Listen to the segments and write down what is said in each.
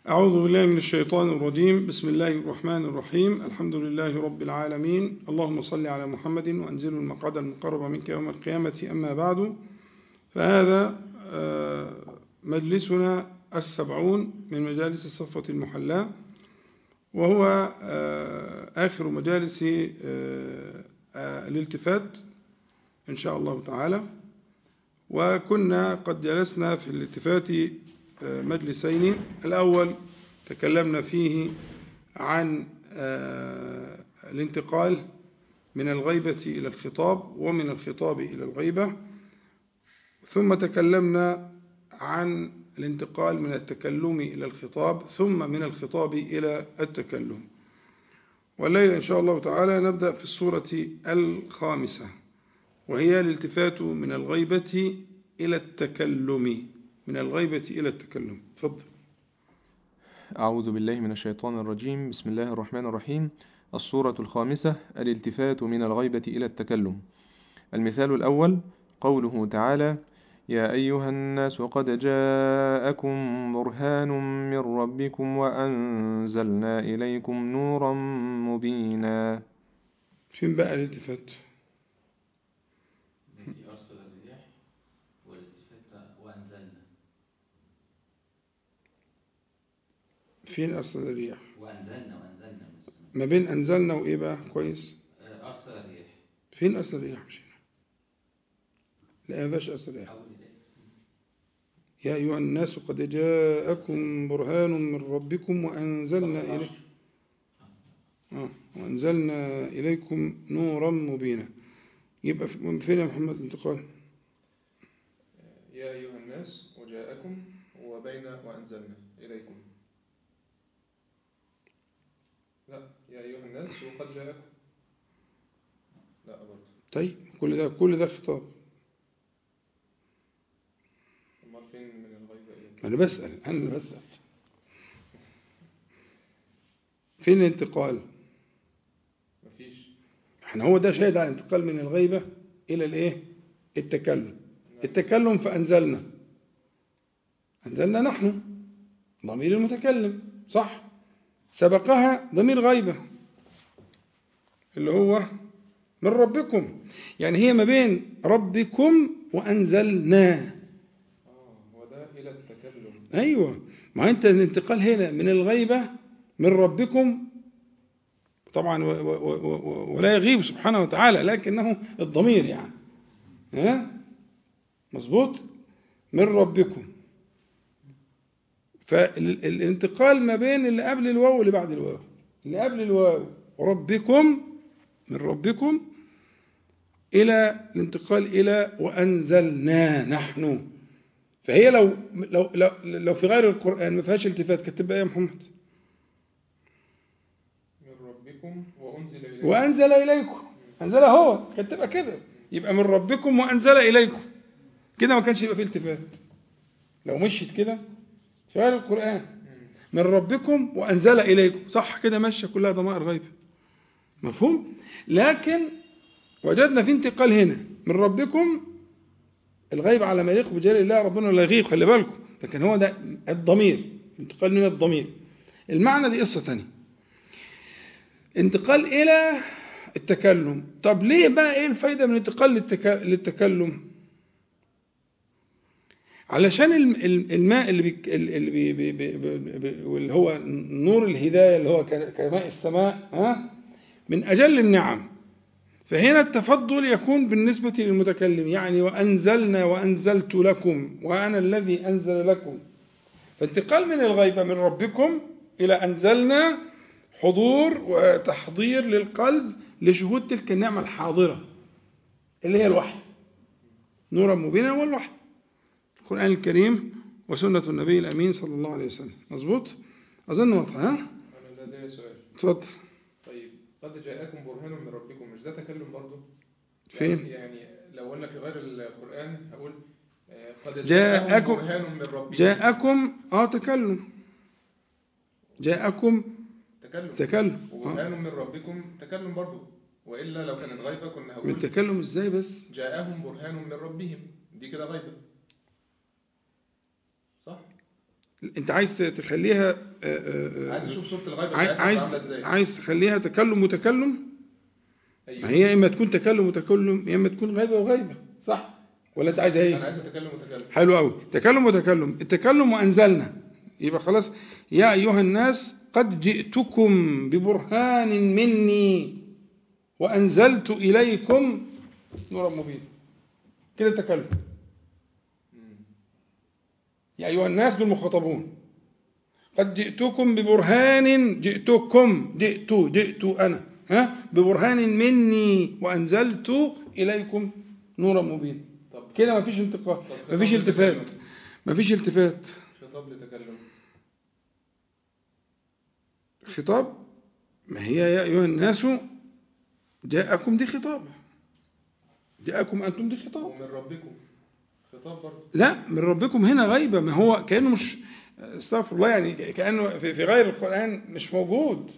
أعوذ بالله من الشيطان الرجيم بسم الله الرحمن الرحيم الحمد لله رب العالمين اللهم صل على محمد وأنزل المقعد المقرب منك يوم القيامة أما بعد فهذا مجلسنا السبعون من مجالس الصفة المحلاة وهو آخر مجالس الالتفات إن شاء الله تعالى وكنا قد جلسنا في الالتفات مجلسين الأول تكلمنا فيه عن الانتقال من الغيبة إلى الخطاب ومن الخطاب إلى الغيبة ثم تكلمنا عن الانتقال من التكلم إلى الخطاب ثم من الخطاب إلى التكلم والليلة إن شاء الله تعالى نبدأ في السورة الخامسة وهي الالتفات من الغيبة إلى التكلم من الغيبة إلى التكلم تفضل أعوذ بالله من الشيطان الرجيم بسم الله الرحمن الرحيم الصورة الخامسة الالتفات من الغيبة إلى التكلم المثال الأول قوله تعالى يا أيها الناس قد جاءكم برهان من ربكم وأنزلنا إليكم نورا مبينا فين بقى الالتفات أرسل الرياح والالتفات وأنزلنا فين أرسل الرياح وأنزلنا وأنزلنا من السماء ما بين أنزلنا وإيه بقى كويس آه، أرسل الرياح فين أرسل الرياح مش هنا لا ما فيهاش أرسل الرياح حول إليه يا أيها الناس قد جاءكم برهان من ربكم وأنزلنا إليكم آه وأنزلنا إليكم نورا مبينا يبقى في- فين يا محمد الانتقال يا أيها الناس وجاءكم وبين وأنزلنا إليكم لا يا أيها الناس وقد جاءكم لا برضه طيب كل ده كل ده خطاب أمال فين من الغيبة إلى أنا بسأل أنا اللي بسأل فين الانتقال مفيش احنا هو ده شاهد على الانتقال من الغيبة إلى الإيه التكلم التكلم فأنزلنا أنزلنا نحن ضمير المتكلم صح سبقها ضمير غيبة اللي هو من ربكم يعني هي ما بين ربكم وأنزلنا آه وده إلى التكلم أيوة ما أنت الانتقال هنا من الغيبة من ربكم طبعا و و و و ولا يغيب سبحانه وتعالى لكنه الضمير يعني ها مظبوط من ربكم فالانتقال ما بين اللي قبل الواو واللي بعد الواو اللي قبل الواو ربكم من ربكم إلى الانتقال إلى وأنزلنا نحن فهي لو لو لو, لو في غير القرآن ما فيهاش التفات كانت تبقى إيه يا محمد من ربكم وأنزل إليكم وأنزل إليكم أنزل هو كانت تبقى كده يبقى من ربكم وأنزل إليكم كده ما كانش يبقى فيه التفات لو مشيت كده في غير القرآن من ربكم وأنزل إليكم صح كده ماشية كلها ضمائر غيبة مفهوم لكن وجدنا في انتقال هنا من ربكم الغيب على ما يليق بجلال الله ربنا لا يغيب خلي بالكم لكن هو ده الضمير انتقال من الضمير المعنى دي قصة تانية انتقال إلى التكلم طب ليه بقى إيه الفايدة من الانتقال للتك... للتكلم علشان الم- الم- الماء اللي بيك... اللي بي... بي... بي... بي... بي... واللي هو نور الهداية اللي هو ك- كماء السماء ها من أجل النعم فهنا التفضل يكون بالنسبة للمتكلم يعني وأنزلنا وأنزلت لكم وأنا الذي أنزل لكم فانتقال من الغيبة من ربكم إلى أنزلنا حضور وتحضير للقلب لشهود تلك النعمة الحاضرة اللي هي الوحي نورا مبينا والوحي القرآن الكريم وسنة النبي الأمين صلى الله عليه وسلم مظبوط أظن واضح ها أنا لدي سؤال اتفضل طيب قد جاءكم برهان من ربكم مش ده تكلم برضه فين؟ يعني, يعني لو قلنا في غير القرآن هقول آه، قد جاءكم- برهان من ربكم جاءكم اه تكلم جاءكم تكلم تكلم آه. وبرهان من ربكم تكلم برضه وإلا لو كانت غيبة كنا من هقول التكلم ازاي بس جاءهم برهان من ربهم دي كده غيبة صح؟ انت عايز ت- تخليها آه، آه، آه، عايز اشوف صوره الغيبه عاي- بتاعتها عايز عامله ازاي عايز تخليها تكلم متكلم أيوة. ما هي اما تكون تكلم متكلم يا اما تكون غيبه وغيبه صح ولا انت عايزها انا ايه عايز اتكلم وتكلم حلو قوي تكلم وتكلم التكلم وانزلنا يبقى خلاص يا ايها الناس قد جئتكم ببرهان مني وانزلت اليكم نورا مبينا كده تكلم يا ايها الناس دول مخاطبون قد جئتكم ببرهان جئتكم جئت جئت انا ها ببرهان مني وانزلت اليكم نورا مبينا طب كده مفيش انتقال طب مفيش خطاب التفات لتكلم. مفيش التفات خطاب لتكلم خطاب ما هي يا أيها الناس جاءكم دي خطاب جاءكم أنتم دي خطاب ومن ربكم خطاب برضه لا من ربكم هنا غيبة ما هو كأنه مش استغفر الله يعني كأنه في في غير القرآن مش موجود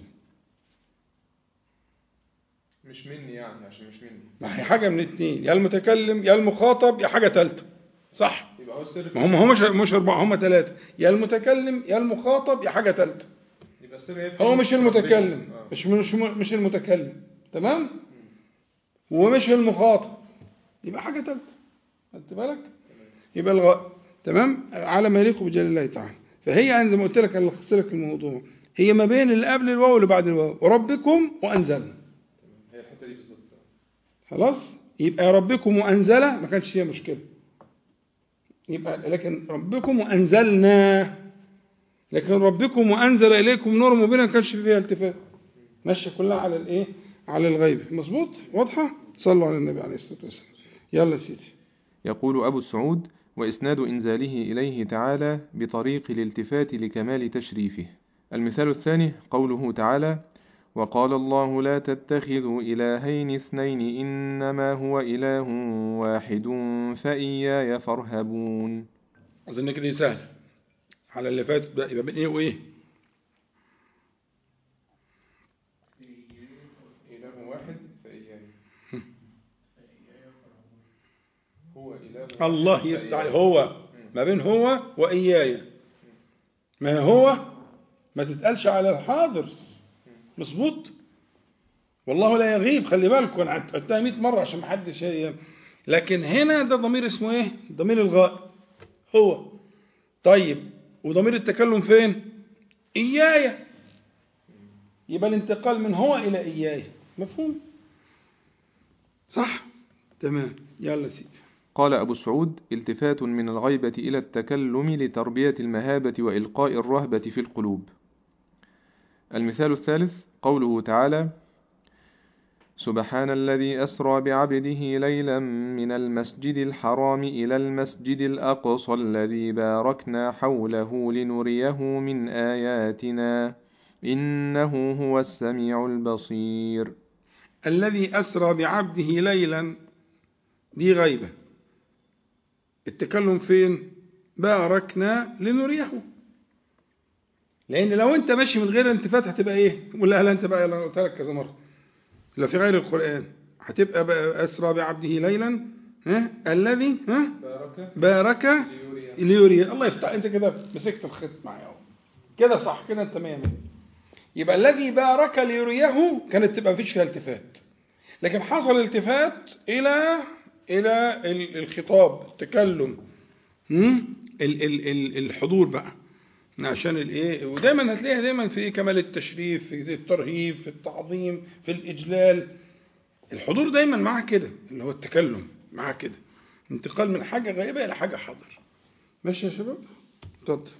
مش مني يعني عشان مش مني ما هي حاجة من اتنين يا المتكلم يا المخاطب يا حاجة ثالثة صح يبقى هو السر ما هم هم مش مش أربعة هم ثلاثة يا المتكلم يا المخاطب يا حاجة ثالثة يبقى السر هيبقى هو مش المتكلم آه. مش مش مش المتكلم تمام ومش المخاطب يبقى حاجه ثالثه خدت بالك يبقى الغاء تمام على ما يليق بجلال الله تعالى فهي انا زي ما قلت لك انا لخصت لك الموضوع هي ما بين اللي قبل الواو واللي بعد الواو وربكم وانزلنا هي الحته دي بالظبط خلاص يبقى ربكم وانزله ما كانش فيها مشكله يبقى لكن ربكم وانزلنا لكن ربكم وانزل اليكم نور مبين ما كانش فيها التفات ماشيه كلها على الايه على الغيب مظبوط واضحه صلوا على النبي عليه الصلاه والسلام يلا يا سيدي يقول أبو السعود وإسناد إنزاله إليه تعالى بطريق الالتفات لكمال تشريفه المثال الثاني قوله تعالى وقال الله لا تتخذوا إلهين اثنين إنما هو إله واحد فإياي فارهبون اظن كده سهله على اللي فات بقى يبقى بين ايه وايه إله واحد فإياي هو إله الله يفتح عليه. هو ما بين هو وإياي ما هو ما تتقالش على الحاضر مظبوط والله لا يغيب خلي بالكم انا قلتها 100 مره عشان ما حدش ي- لكن هنا ده ضمير اسمه ايه ضمير الغائب هو طيب وضمير التكلم فين إياي يبقى الانتقال من هو إلى إياي مفهوم صح تمام يلا يا سيدي قال أبو السعود التفات من الغيبة إلى التكلم لتربية المهابة وإلقاء الرهبة في القلوب المثال الثالث قوله تعالى سبحان الذي أسرى بعبده ليلا من المسجد الحرام إلى المسجد الأقصى الذي باركنا حوله لنريه من آياتنا إنه هو السميع البصير الذي أسرى بعبده ليلا دي غيبة التكلم فين باركنا لنريه لأن لو أنت ماشي من غير التفات هتبقى إيه ولا هلا أنت بقى أنا قلت لك كذا مرة لو في غير القرآن هتبقى بقى أسرى بعبده ليلا ها الذي ها بارك بارك ليريه ليوري الله يفتح انت كده مسكت الخط معايا اهو كده صح كده انت 100 100 يبقى الذي بارك ليريه كانت تبقى مفيش فيها التفات لكن حصل التفات الى الى ال- الخطاب التكلم هم؟ ال- ال- ال- الحضور بقى عشان الايه ودايما هتلاقيها دايما في إيه؟ كمال التشريف في الترهيب في التعظيم في الاجلال الحضور دايما معاه كده اللي هو التكلم معاه كده انتقال من حاجه غائبه الى حاجه حاضر ماشي يا شباب اتفضل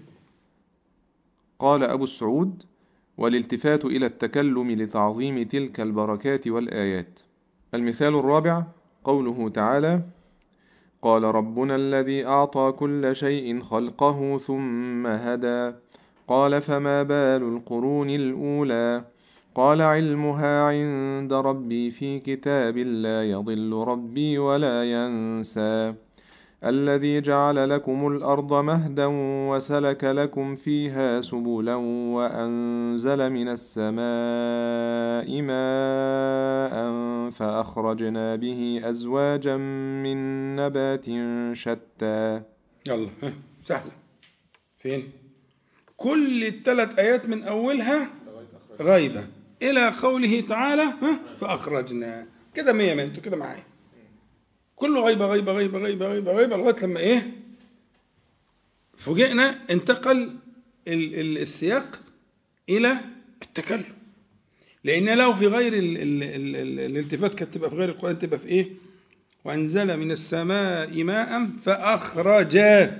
قال أبو السعود والالتفات إلى التكلم لتعظيم تلك البركات والآيات المثال الرابع قوله تعالى قال ربنا الذي أعطى كل شيء خلقه ثم هدى قال فما بال القرون الأولى قال علمها عند ربي في كتاب لا يضل ربي ولا ينسى الذي جعل لكم الأرض مهدا وسلك لكم فيها سبلا وأنزل من السماء ماء فأخرجنا به أزواجا من نبات شتى يلا ها سهله فين كل الثلاث آيات من أولها غيبة إلى قوله تعالى ها فأخرجنا كده مية مية انتوا كده معايا كله غيبة غيبة غيبة غيبة غيبة غيبة لغاية لما إيه فوجئنا انتقل ال- ال- السياق إلى التكلم لأن لو في غير ال ال ال ال الالتفات كانت تبقى في غير القرآن تبقى في إيه وأنزل من السماء ماء فأخرج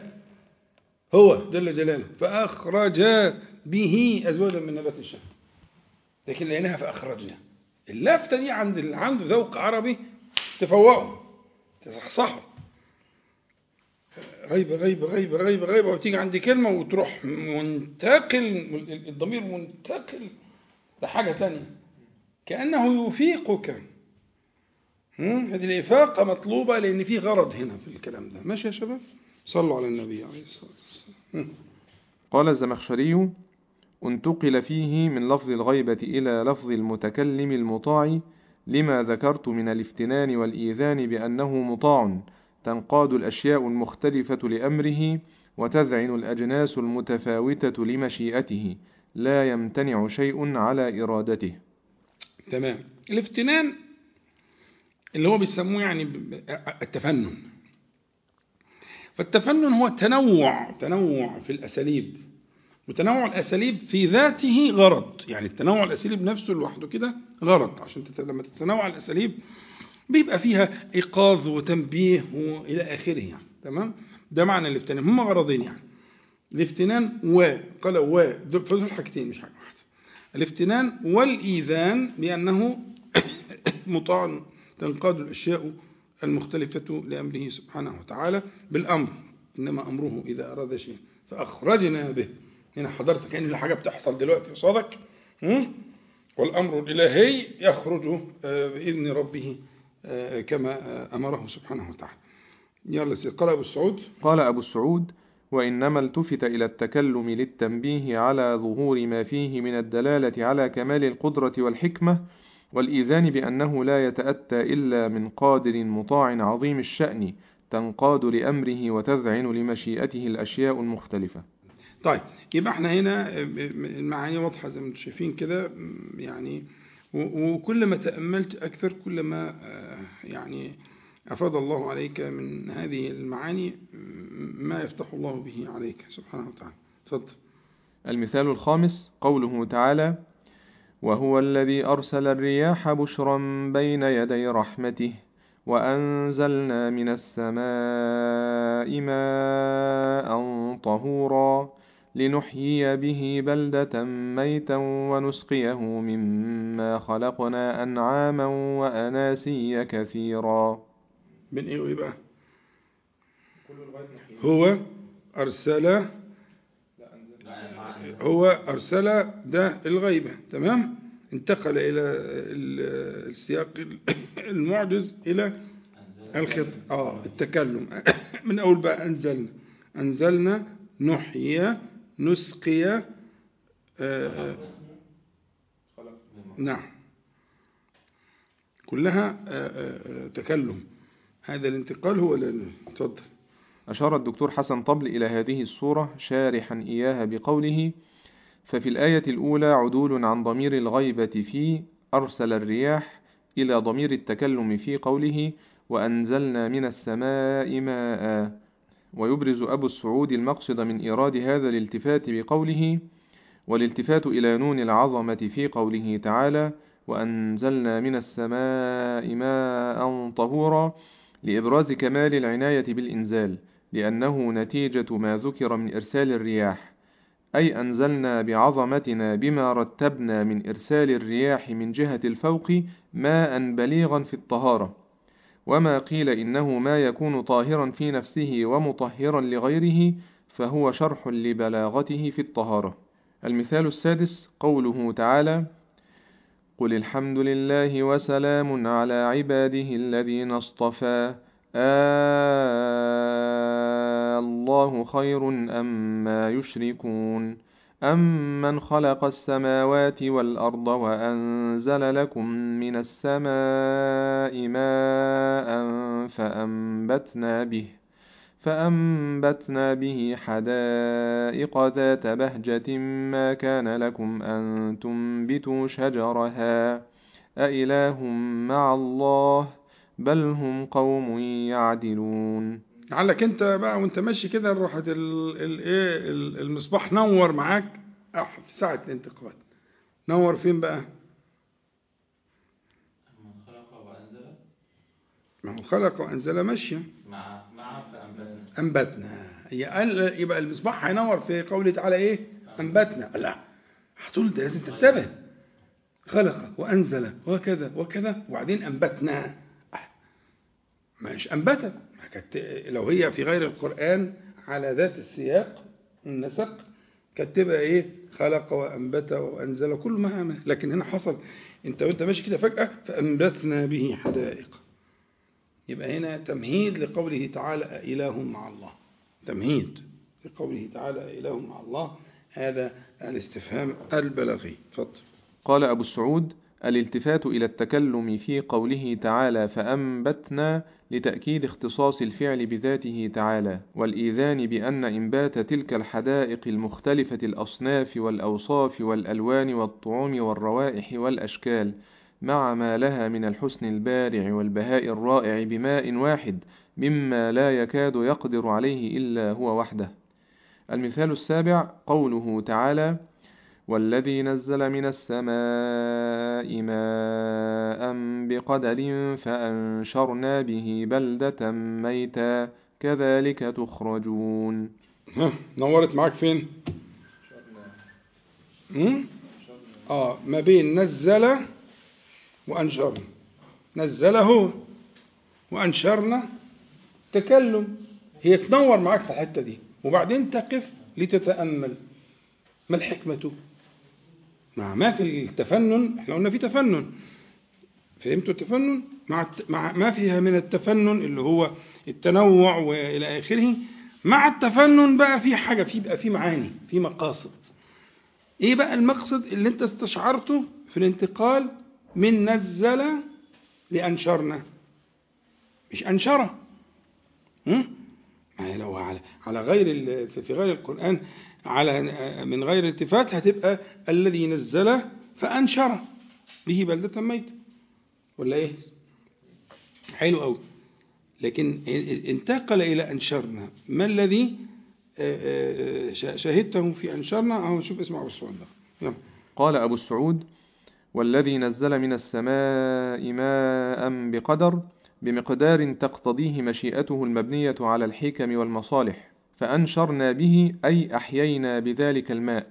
هو جل جلاله فأخرج به أزواجا من نبات الشجر لكن لقيناها فأخرجنا اللفتة دي عند اللي عنده ذوق عربي تفوقه تصحصحه غيبة غيبة غيبة غيبة غيبة وتيجي عند كلمة وتروح منتقل الضمير منتقل لحاجة تانية كأنه يفيقك هم؟ هذه الإفاقة مطلوبة لأن في غرض هنا في الكلام ده ماشي يا شباب صلوا على النبي عليه الصلاة والسلام هم. قال الزمخشري انتقل فيه من لفظ الغيبة إلى لفظ المتكلم المطاع لما ذكرت من الافتنان والإيذان بأنه مطاع تنقاد الأشياء المختلفة لأمره وتذعن الأجناس المتفاوتة لمشيئته لا يمتنع شيء على إرادته تمام الافتنان اللي هو بيسموه يعني ب- ب- التفنن فالتفنن هو تنوع تنوع في الأساليب وتنوع الأساليب في ذاته غرض يعني التنوع الأساليب نفسه لوحده كده غرض عشان تت... لما تتنوع الأساليب بيبقى فيها إيقاظ وتنبيه وإلى آخره يعني تمام ده معنى الافتنان هما غرضين يعني الافتنان و قال و دول فدول حاجتين مش حاجة واحدة الافتنان والإيذان لأنه مطاع تنقاد الأشياء المختلفة لأمره سبحانه وتعالى بالأمر إنما أمره إذا أراد شيء فأخرجنا به هنا حضرتك كأن حاجة بتحصل دلوقتي قصادك هم؟ والأمر الإلهي يخرج آه، بإذن ربه آه، كما آه، أمره سبحانه وتعالى يلا سيدي قال أبو السعود قال أبو السعود وإنما التفت إلى التكلم للتنبيه على ظهور ما فيه من الدلالة على كمال القدرة والحكمة والإيذان بأنه لا يتأتى إلا من قادر مطاع عظيم الشأن تنقاد لأمره وتذعن لمشيئته الأشياء المختلفة طيب يبقى احنا هنا المعاني واضحة زي ما انتم شايفين كده يعني و- وكل ما تأملت أكثر كل ما آه، يعني أفاد الله عليك من هذه المعاني ما يفتح الله به عليك سبحانه وتعالى تفضل المثال الخامس قوله تعالى وهو الذي أرسل الرياح بشرا بين يدي رحمته وأنزلنا من السماء ماء طهورا لنحيي به بلدة ميتا ونسقيه مما خلقنا أنعاما وأناسيا كثيرا من إيه وإيه بقى هو أرسل هو أرسل ده الغيبة تمام انتقل إلى ال- السياق المعجز إلى الخط آه التكلم من أول بقى أنزلنا أنزلنا نحيي نسقي آه، آه، نعم كلها آه، آه، آه، تكلم هذا الانتقال هو اللي تفضل أشار الدكتور حسن طبل إلى هذه الصورة شارحا إياها بقوله ففي الآية الأولى عدول عن ضمير الغيبة في أرسل الرياح إلى ضمير التكلم في قوله وأنزلنا من السماء ماء ويبرز أبو السعود المقصد من إيراد هذا الالتفات بقوله والالتفات إلى نون العظمة في قوله تعالى وأنزلنا من السماء ماء طهورا لإبراز كمال العناية بالإنزال لأنه نتيجة ما ذكر من إرسال الرياح أي أنزلنا بعظمتنا بما رتبنا من إرسال الرياح من جهة الفوق ماء بليغا في الطهارة وما قيل إنه ما يكون طاهرا في نفسه ومطهرا لغيره فهو شرح لبلاغته في الطهارة المثال السادس قوله تعالى قل الحمد لله وسلام على عباده الذين اصطفى آه الله خير أما يشركون أمن خلق السماوات والأرض وأنزل لكم من السماء ماء فأنبتنا به فأنبتنا به حدائق ذات بهجة ما كان لكم أن تنبتوا شجرها أإله مع الله بل هم قوم يعدلون لعلك انت بقى وانت ماشي كده راحت ال- ال- ايه ال- المصباح نور معاك أح- في ساعة الانتقال نور فين بقى؟ من خلق وأنزل ما هو خلق وأنزل ماشية مع مع فأنبتنا أنبتنا هي قال يبقى المصباح هينور في قوله تعالى إيه؟ أنبتنا لا هتقول ده لازم تنتبه خلق وأنزل وكذا وكذا وبعدين أنبتنا مش أنبت ما كانت لو هي في غير القرآن على ذات السياق النسق كانت تبقى إيه؟ خلق وأنبت وأنزل كل ما عمل لكن هنا حصل أنت وأنت ماشي كده فجأة فأنبتنا به حدائق يبقى هنا تمهيد لقوله تعالى إله مع الله تمهيد لقوله تعالى إله مع الله هذا الاستفهام البلاغي تفضل قال أبو السعود الالتفات إلى التكلم في قوله تعالى فأنبتنا لتأكيد اختصاص الفعل بذاته تعالى والإيذان بأن إنبات تلك الحدائق المختلفة الأصناف والأوصاف والألوان والطعوم والروائح والأشكال مع ما لها من الحسن البارع والبهاء الرائع بماء واحد مما لا يكاد يقدر عليه إلا هو وحده المثال السابع قوله تعالى والذي نزل من السماء ماء بقدر فأنشرنا به بلدة ميتا كذلك تخرجون ها نورت معاك فين هم؟ اه ما بين نزل وأنشرنا نزله وأنشرنا تكلم هي تنور معاك في الحتة دي وبعدين تقف لتتأمل ما الحكمة مع ما في التفنن احنا قلنا في تفنن فهمتوا التفنن مع الت- مع ما فيها من التفنن اللي هو التنوع والى اخره مع التفنن بقى في حاجه في بقى في معاني في مقاصد ايه بقى المقصد اللي انت استشعرته في الانتقال من نزل لانشرنا مش انشره هم؟ ما هي لو على على غير ال- في في غير القرآن على من غير التفات هتبقى الذي نزل فأنشر به بلدة ميتة ولا ايه؟ حلو قوي لكن انتقل إلى أنشرنا ما الذي آه، آه، شا- شاهدته في أنشرنا أهو نشوف اسمع بالسؤال ده يلا قال أبو السعود والذي نزل من السماء ماء بقدر بمقدار تقتضيه مشيئته المبنية على الحكم والمصالح فأنشرنا به أي أحيينا بذلك الماء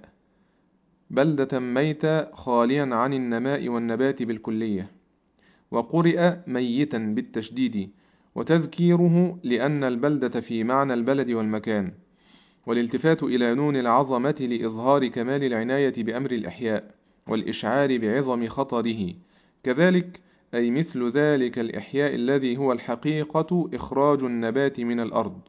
بلدة ميتة خاليا عن النماء والنبات بالكلية وقرئ ميتا بالتشديد وتذكيره لأن البلدة في معنى البلد والمكان والالتفات إلى نون العظمة لإظهار كمال العناية بأمر الإحياء والإشعار بعظم خطره كذلك أي مثل ذلك الإحياء الذي هو الحقيقة إخراج النبات من الأرض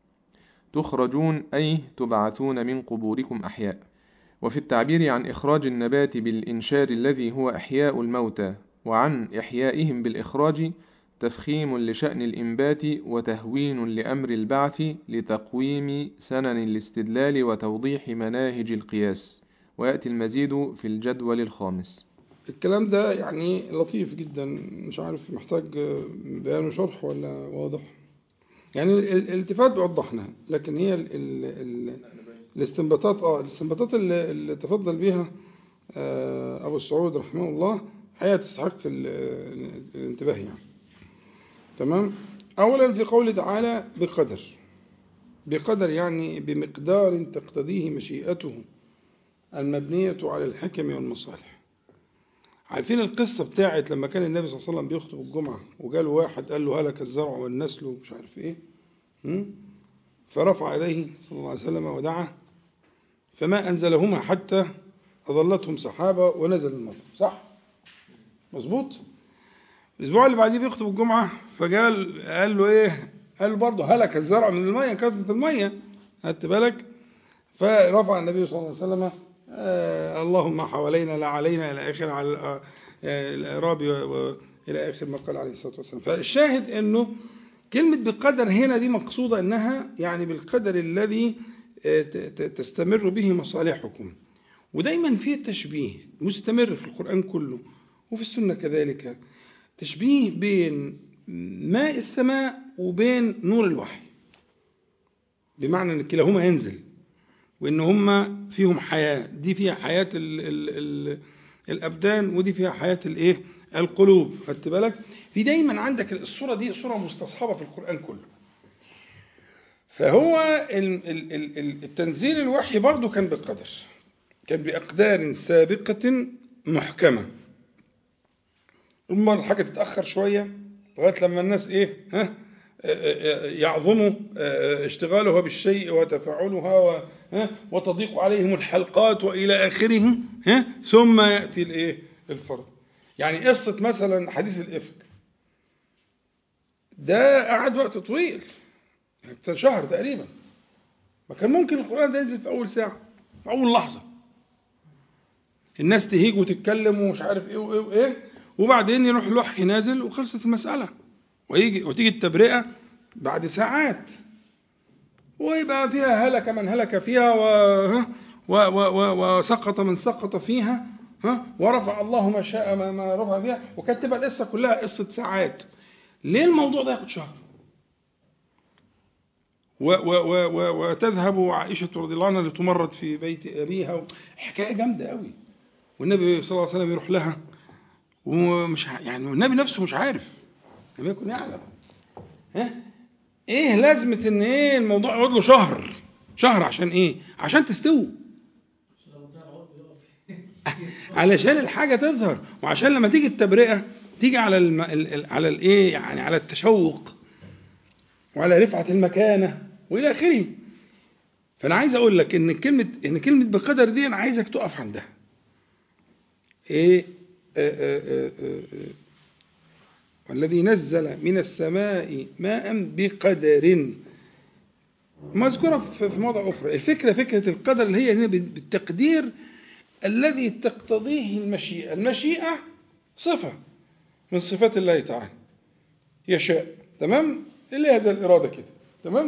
تخرجون أي تبعثون من قبوركم أحياء وفي التعبير عن إخراج النبات بالإنشار الذي هو إحياء الموتى وعن إحيائهم بالإخراج تفخيم لشأن الإنبات وتهوين لأمر البعث لتقويم سنن الاستدلال وتوضيح مناهج القياس ويأتي المزيد في الجدول الخامس الكلام ده يعني لطيف جدا مش عارف محتاج بيان وشرح ولا واضح يعني ال- الالتفات وضحناها لكن هي ال ال ال الاستنباطات اه الاستنباطات اللي, اللي تفضل بها آه، ابو السعود رحمه الله هي تستحق ال- الانتباه يعني تمام اولا في قوله تعالى بقدر بقدر يعني بمقدار تقتضيه مشيئته المبنية على الحكم والمصالح عارفين القصة بتاعت لما كان النبي صلى الله عليه وسلم بيخطب الجمعة وجاله واحد قال له هلك الزرع والنسل ومش عارف ايه م? فرفع يديه صلى الله عليه وسلم ودعا فما أنزلهما حتى أظلتهم سحابة ونزل المطر صح؟ مظبوط؟ الأسبوع اللي بعديه بيخطب الجمعة فقال قال له إيه؟ قال له برضه هلك الزرع من المية كثرة المية خدت بالك؟ فرفع النبي صلى الله عليه وسلم آه اللهم حوالينا لا علينا إلى آخر على آه، الإعراب و- و- إلى آخر ما قال عليه الصلاة والسلام فالشاهد أنه كلمة بقدر هنا دي مقصودة أنها يعني بالقدر الذي آه، ت- ت- تستمر به مصالحكم ودايما في تشبيه مستمر في القرآن كله وفي السنة كذلك تشبيه بين ماء السماء وبين نور الوحي بمعنى ان كلاهما ينزل وان هما فيهم حياه دي فيها حياه ال ال ال الابدان ودي فيها حياه الايه القلوب خدت بالك في دايما عندك الصوره دي صوره مستصحبه في القران كله فهو ال- ال- ال- ال- التنزيل الوحي برضه كان بقدر كان بأقدار سابقة محكمة أما الحاجة تتأخر شوية لغاية لما الناس إيه ها يعظموا اشتغالها بالشيء وتفاعلها و- ها؟ وتضيق عليهم الحلقات وإلى آخره ها؟ ثم يأتي الإيه الفرض يعني قصة مثلا حديث الإفك ده قعد وقت طويل شهر تقريبا ما كان ممكن القرآن ده ينزل في أول ساعة في أول لحظة الناس تهيج وتتكلم ومش عارف ايه وايه وايه وبعدين يروح الوحي نازل وخلصت المسألة ويجي وتيجي التبرئة بعد ساعات ويبقى فيها هلك من هلك فيها و... و... و... و... وسقط من سقط فيها ها ورفع الله ما شاء ما, ما رفع فيها وكانت تبقى القصة كلها قصة ساعات ليه الموضوع ده ياخد شهر و و و و وتذهب عائشة رضي الله عنها لتمرد في بيت أبيها حكاية جامدة قوي والنبي صلى الله عليه وسلم يروح لها ومش ع- يعني النبي نفسه مش عارف لم يكن يعلم ها ايه لازمة ان ايه الموضوع يقعد له شهر شهر عشان ايه عشان تستوي علشان الحاجة تظهر وعشان لما تيجي التبرئة تيجي على الم... ال- ال- على الايه يعني على التشوق وعلى رفعة المكانة والى اخره فانا عايز اقول لك ان كلمة ان كلمة بقدر دي انا عايزك تقف عندها ايه آه، آه، آه، آه، والذي نزل من السماء ماء بقدر مذكورة في في موضع أخرى الفكرة فكرة القدر اللي هي هنا بالتقدير الذي تقتضيه المشيئة المشيئة صفة من صفات الله تعالى يشاء تمام اللي هي زي الإرادة كده تمام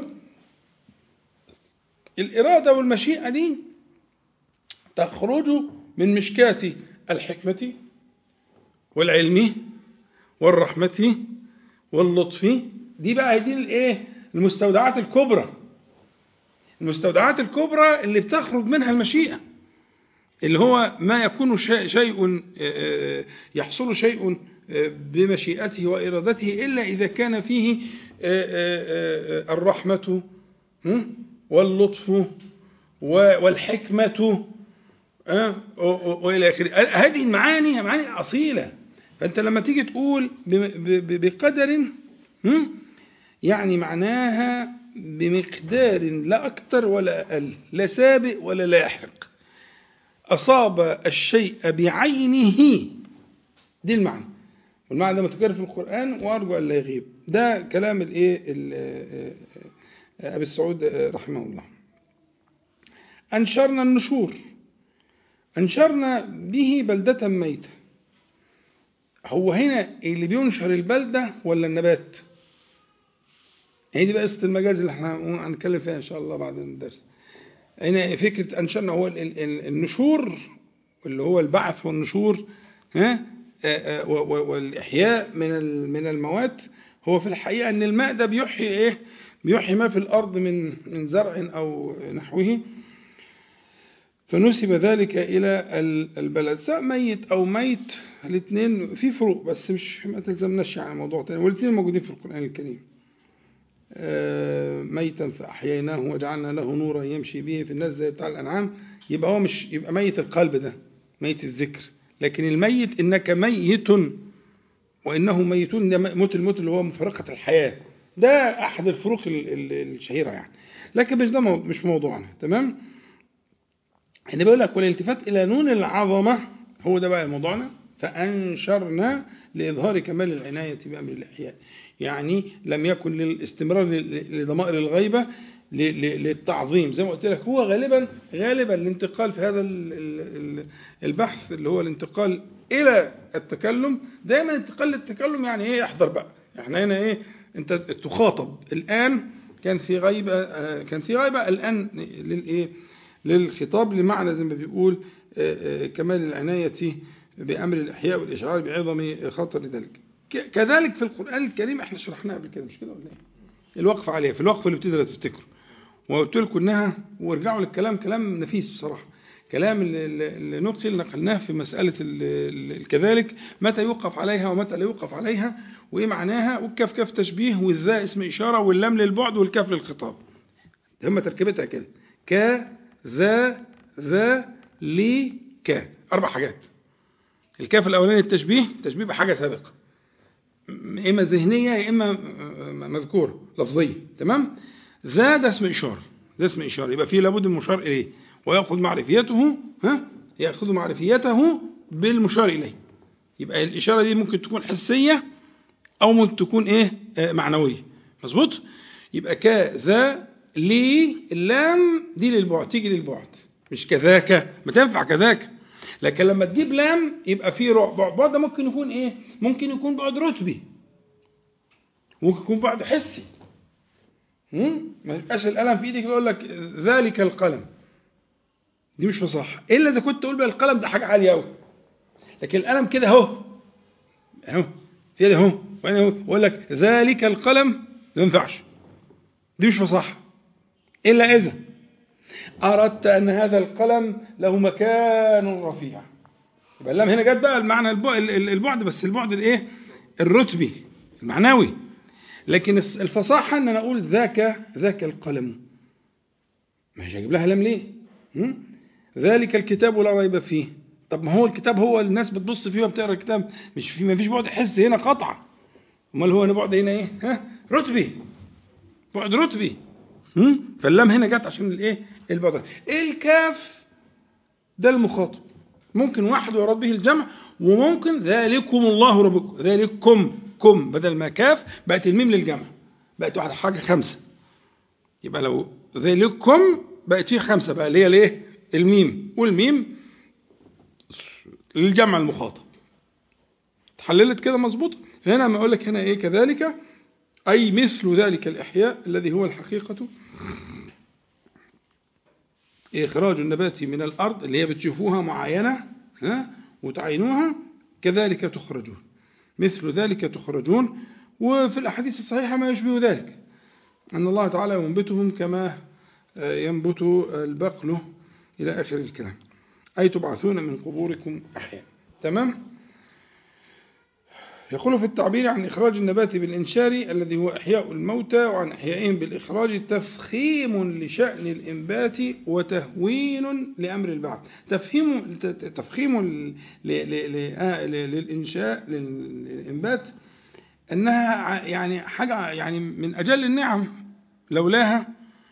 الإرادة والمشيئة دي تخرج من مشكاة الحكمة والعلم والرحمة واللطف دي بقى دي الايه المستودعات الكبرى المستودعات الكبرى اللي بتخرج منها المشيئة اللي هو ما يكون شيء, شيء آه، يحصل شيء آه، بمشيئته وإرادته إلا إذا كان فيه آه، آه، آه، الرحمة هم؟ واللطف و- والحكمة آه، و- و- والى اخره هذه المعاني معاني اصيله فانت لما تيجي تقول ب- ب- ب- بقدر هم؟ يعني معناها بمقدار لا اكثر ولا اقل لا سابق ولا لاحق اصاب الشيء بعينه دي المعنى والمعنى ده متكرر في القران وارجو ان لا يغيب ده كلام الايه ال- ابي السعود رحمه الله انشرنا النشور أنشرنا به بلدة ميتة هو هنا اللي بينشر البلدة ولا النبات هي دي بقى قصة المجاز اللي احنا هنتكلم فيها إن شاء الله بعد الدرس هنا فكرة أنشرنا هو ال- ال- النشور اللي هو البعث والنشور ها آه، آه، و- و- والإحياء من ال- من الموات هو في الحقيقة أن الماء ده بيحيي إيه؟ بيحيي ما في الأرض من من زرع أو نحوه فنسب ذلك إلى ال- البلد سواء ميت أو ميت الاثنين في فروق بس مش ما تلزمناش يعني موضوع تاني والاثنين موجودين في القرآن الكريم آه، ميتا فأحييناه وجعلنا له نورا يمشي به في الناس زي بتاع الأنعام يبقى هو مش يبقى ميت القلب ده ميت الذكر لكن الميت إنك ميت وإنه ميتون ده موت الموت اللي هو مفارقة الحياة ده أحد الفروق ال- ال- الشهيرة يعني لكن مش ده مو- مش موضوعنا تمام هنا بيقول لك والالتفات إلى نون العظمة هو ده بقى موضوعنا فأنشرنا لإظهار كمال العناية بأمر الإحياء يعني لم يكن للاستمرار ل- لضمائر الغيبة ل- ل- للتعظيم زي ما قلت لك هو غالبا غالبا الانتقال في هذا ال- ال- ال- البحث اللي هو الانتقال إلى التكلم دايما انتقال للتكلم يعني ايه احضر بقى احنا هنا ايه انت تخاطب الان كان في غيبه آه، كان في غيبه الان للايه للخطاب لمعنى زي ما بيقول آه، آه، كمال العنايه بامر الاحياء والاشعار بعظم خطر ذلك ك- كذلك في القران الكريم احنا شرحناها قبل كده مش كده ولا ايه الوقف عليها في الوقف اللي بتقدروا تفتكروا وقلت لكم انها وارجعوا للكلام كلام نفيس بصراحه كلام اللي- اللي اللي نقل نقلناه في مساله ال- ال- كذلك متى يوقف عليها ومتى لا يوقف عليها وايه معناها والكاف كاف تشبيه والذاء اسم اشاره واللام للبعد والكاف للخطاب هم تركيبتها كده ك ذا ذا لي ك اربع حاجات الكاف الاولاني التشبيه تشبيه بحاجه سابقه م- اما ذهنيه يا اما م- مذكوره لفظيه تمام ذا ده اسم اشاره ده اسم اشاره يبقى فيه لابد من مشار اليه وياخذ معرفيته ها ياخذ معرفيته بالمشار اليه يبقى الاشاره دي ممكن تكون حسيه او ممكن تكون ايه آه معنويه مظبوط يبقى كذا لي اللام دي للبعد تيجي للبعد مش كذاك ما تنفع كذاك لكن لما تجيب لام يبقى في روح بعد بعد ده ممكن يكون ايه ممكن يكون بعد رتبي ممكن يكون بعد حسي هم؟ ما يبقاش القلم في ايدك يقول لك ذلك القلم دي مش فصاحه الا اذا كنت تقول بقى القلم ده حاجه عاليه قوي لكن القلم كده اهو اهو في ده اهو وأنا اهو بقول لك ذلك القلم ما ينفعش دي مش فصاحه الا اذا اردت ان هذا القلم له مكان رفيع يبقى اللام هنا جت بقى المعنى الب- ال- البعد بس البعد الايه الرتبي المعنوي لكن الس- الفصاحه ان انا اقول ذاك ذاك القلم مش هجيب لها لام ليه هم؟ ذلك الكتاب لا ريب فيه طب ما هو الكتاب هو الناس بتبص فيه وبتقرا الكتاب مش في ما فيش بعد حس هنا قطعا امال هو هنا بعد هنا ايه ها رتبي بعد رتبي هم؟ فاللام هنا جت عشان الايه البعد الكاف ده المخاطب ممكن واحد يراد به الجمع وممكن ذلكم الله ربكم ذلكم كم بدل ما كاف بقت الميم للجمع بقت واحده حاجه خمسه يبقى لو ذلكم بقت فيه خمسه بقى اللي هي الايه الميم والميم للجمع المخاطب اتحللت كده مظبوط هنا ما اقول لك هنا ايه كذلك اي مثل ذلك الاحياء الذي هو الحقيقه إخراج النبات من الأرض اللي هي بتشوفوها معاينة ها وتعينوها كذلك تخرجون مثل ذلك تخرجون وفي الأحاديث الصحيحة ما يشبه ذلك أن الله تعالى ينبتهم كما ينبت البقل إلى آخر الكلام أي تبعثون من قبوركم أحياء تمام يقول في التعبير عن إخراج النبات بالإنشار الذي هو إحياء الموتى وعن إحيائهم بالإخراج تفخيم لشأن الإنبات وتهوين لأمر البعث تفهيم تفخيم ل- ل- ل- آه، ل- للإنشاء للإنبات أنها ع- يعني حاجة يعني من أجل النعم لولاها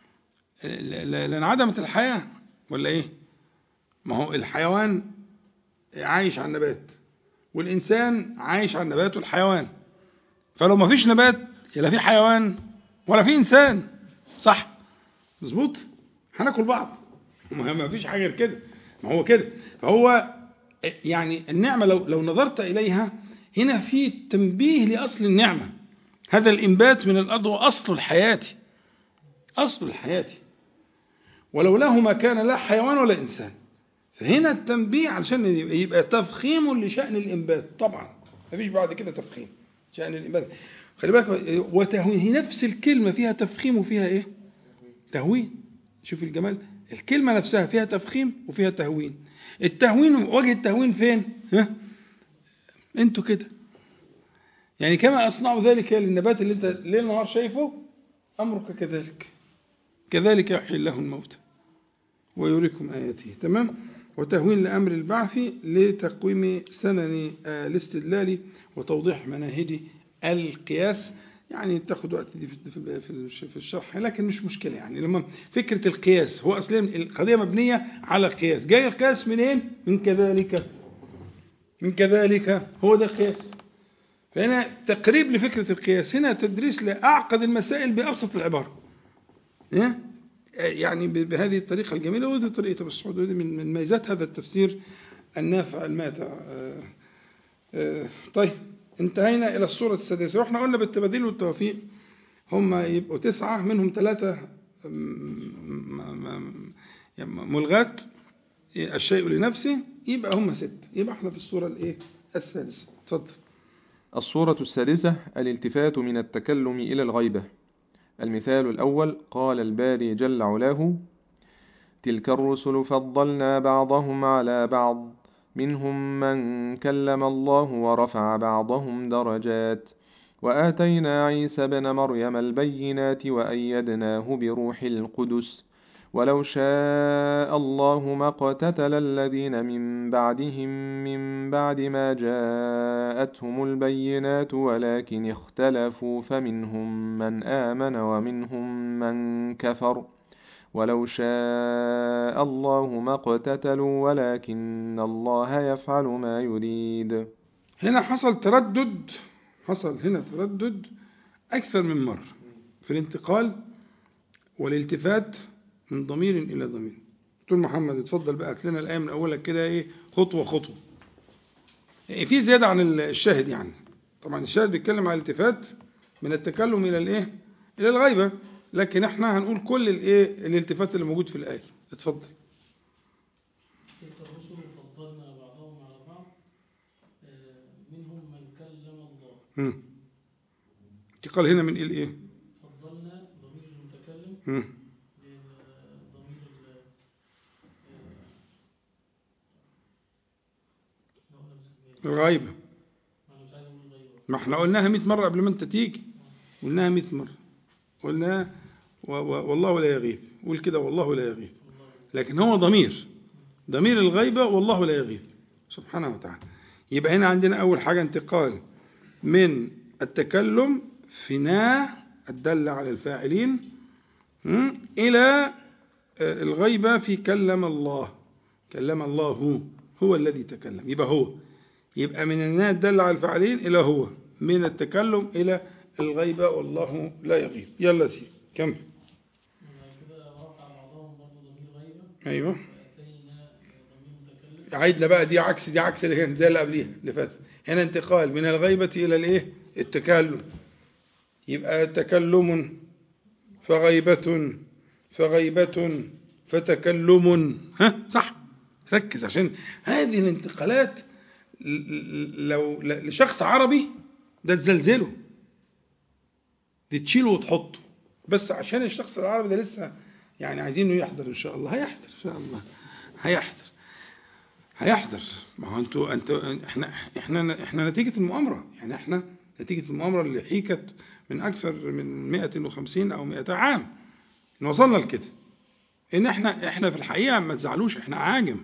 ل- ل- لانعدمت الحياة ولا إيه؟ ما هو الحيوان عايش على النبات والإنسان عايش على النبات والحيوان فلو ما فيش نبات لا في حيوان ولا في إنسان صح مظبوط هناكل بعض ما ما فيش حاجة غير كده ما هو كده فهو يعني النعمة لو لو نظرت إليها هنا في تنبيه لأصل النعمة هذا الإنبات من الأرض هو أصل الحياة أصل الحياة ولولاه ما كان لا حيوان ولا إنسان فهنا التنبيه علشان يبقى تفخيم لشأن الإنبات طبعا مفيش بعد كده تفخيم شأن الإنبات خلي بالك وتهوين هي نفس الكلمة فيها تفخيم وفيها إيه؟ تهوين شوف الجمال الكلمة نفسها فيها تفخيم وفيها تهوين التهوين وجه التهوين فين؟ ها؟ انتوا كده يعني كما أصنعوا ذلك للنبات اللي انت ليل نهار شايفه أمرك كذلك كذلك يحيي الله الموتى ويريكم آياته تمام وتهوين لأمر البعث لتقويم سنن آه، الاستدلال وتوضيح مناهج القياس يعني تاخد وقت دي في- في في- في الشرح لكن مش مشكلة يعني لما فكرة القياس هو أصلا القضية مبنية على القياس جاي القياس منين؟ من كذلك من كذلك هو ده القياس فهنا تقريب لفكرة القياس هنا تدريس لأعقد المسائل بأبسط العبارة إيه؟ يعني ب- بهذه الطريقة الجميلة وهذه طريقة السعود وهذه من من ميزات هذا التفسير النافع الماتع آه، آه، طيب انتهينا إلى الصورة السادسة وإحنا قلنا بالتبادل والتوفيق هم يبقوا تسعة منهم ثلاثة م- م- م- ملغات الشيء لنفسه يبقى هم ستة يبقى احنا في الصورة الايه السادسة اتفضل الصورة السادسة الالتفات من التكلم إلى الغيبة المثال الأول قال الباري جل علاه تلك الرسل فضلنا بعضهم على بعض منهم من كلم الله ورفع بعضهم درجات وآتينا عيسى بن مريم البينات وأيدناه بروح القدس ولو شاء الله ما اقتتل الذين من بعدهم من بعد ما جاءتهم البينات ولكن اختلفوا فمنهم من آمن ومنهم من كفر ولو شاء الله ما اقتتلوا ولكن الله يفعل ما يريد هنا حصل تردد حصل هنا تردد أكثر من مرة في الانتقال والالتفات من ضمير إلى ضمير دكتور محمد اتفضل بقى هات لنا الآية من أولها كده إيه خطوة خطوة إيه في زيادة عن الشاهد يعني طبعا الشاهد بيتكلم عن الالتفات من التكلم إلى الإيه إلى الغيبة لكن احنا هنقول كل الإيه الالتفات اللي موجود في الآية اتفضل تلك الرسل فضلنا بعضهم على بعض آه، منهم من كلم الله مم. انتقال هنا من إيه لإيه فضلنا ضمير المتكلم مم. ضمير ال آه، نقول بسم الله. الغيبة أنا مش عايز أقول غيره ما احنا قلناها 100 مرة قبل ما انت تيجي قلناها 100 مرة قلنا و و والله لا يغيب قول كده والله لا يغيب لكن هو ضمير ضمير الغيبة والله لا يغيب سبحانه وتعالى يبقى هنا عندنا أول حاجة انتقال من التكلم فناء الدل على الفاعلين م? إلى آه، الغيبة في كلم الله كلم الله هو هو الذي تكلم يبقى هو يبقى من الناء الدل على الفاعلين إلى هو من التكلم إلى الغيبة والله لا يغيب يلا سي كمل وبعد كده رفع بعضهم برضه ضمير غيبة أيوه وأتينا ضمير متكلم عيدنا بقى دي عكس دي عكس اللي هنا زي اللي قبليها اللي فاتت هنا انتقال من الغيبة إلى الإيه التكلم يبقى تكلم فغيبة فغيبة فتكلم ها صح ركز عشان هذه الانتقالات ل- ل- لو ل- لشخص عربي ده تزلزله دي تشيله وتحطه بس عشان الشخص العربي ده لسه يعني عايزينه يحضر ان شاء الله هيحضر ان شاء الله هيحضر هيحضر ما هو انتوا انتوا احنا احنا احنا نتيجه المؤامره يعني احنا نتيجه المؤامره اللي حيكت من اكثر من 150 او 200 عام ان وصلنا لكده ان احنا احنا في الحقيقه ما تزعلوش احنا عاجم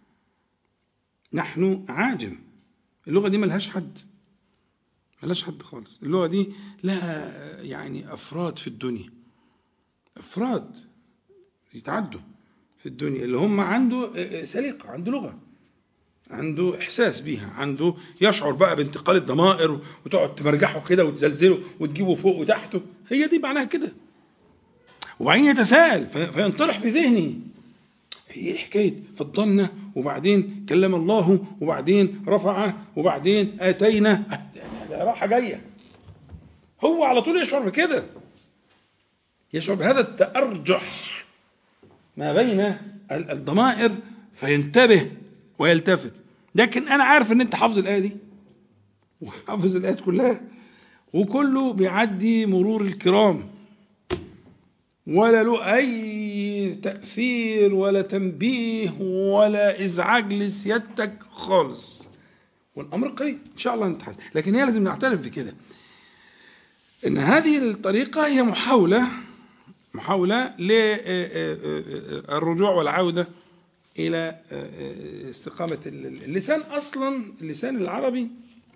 نحن عاجم اللغه دي ملهاش حد ملهاش حد خالص اللغه دي لها يعني افراد في الدنيا افراد يتعدوا في الدنيا اللي هم عنده سليقه عنده لغه عنده احساس بيها عنده يشعر بقى بانتقال الضمائر وتقعد تمرجحه كده وتزلزله وتجيبه فوق وتحته هي دي معناها كده وبعدين يتساءل في- فينطرح في ذهنه هي ايه حكايه فضلنا وبعدين كلم الله وبعدين رفع وبعدين اتينا ده راحه جايه هو على طول يشعر بكده يشعر بهذا التأرجح ما بين ال- الضمائر فينتبه ويلتفت لكن انا عارف ان انت حافظ الايه دي وحافظ الايات كلها وكله بيعدي مرور الكرام ولا له اي تاثير ولا تنبيه ولا ازعاج لسيادتك خالص والامر قريب ان شاء الله نتحسن لكن هي لازم نعترف بكده ان هذه الطريقه هي محاوله محاوله للرجوع والعوده الى استقامه اللسان اصلا اللسان العربي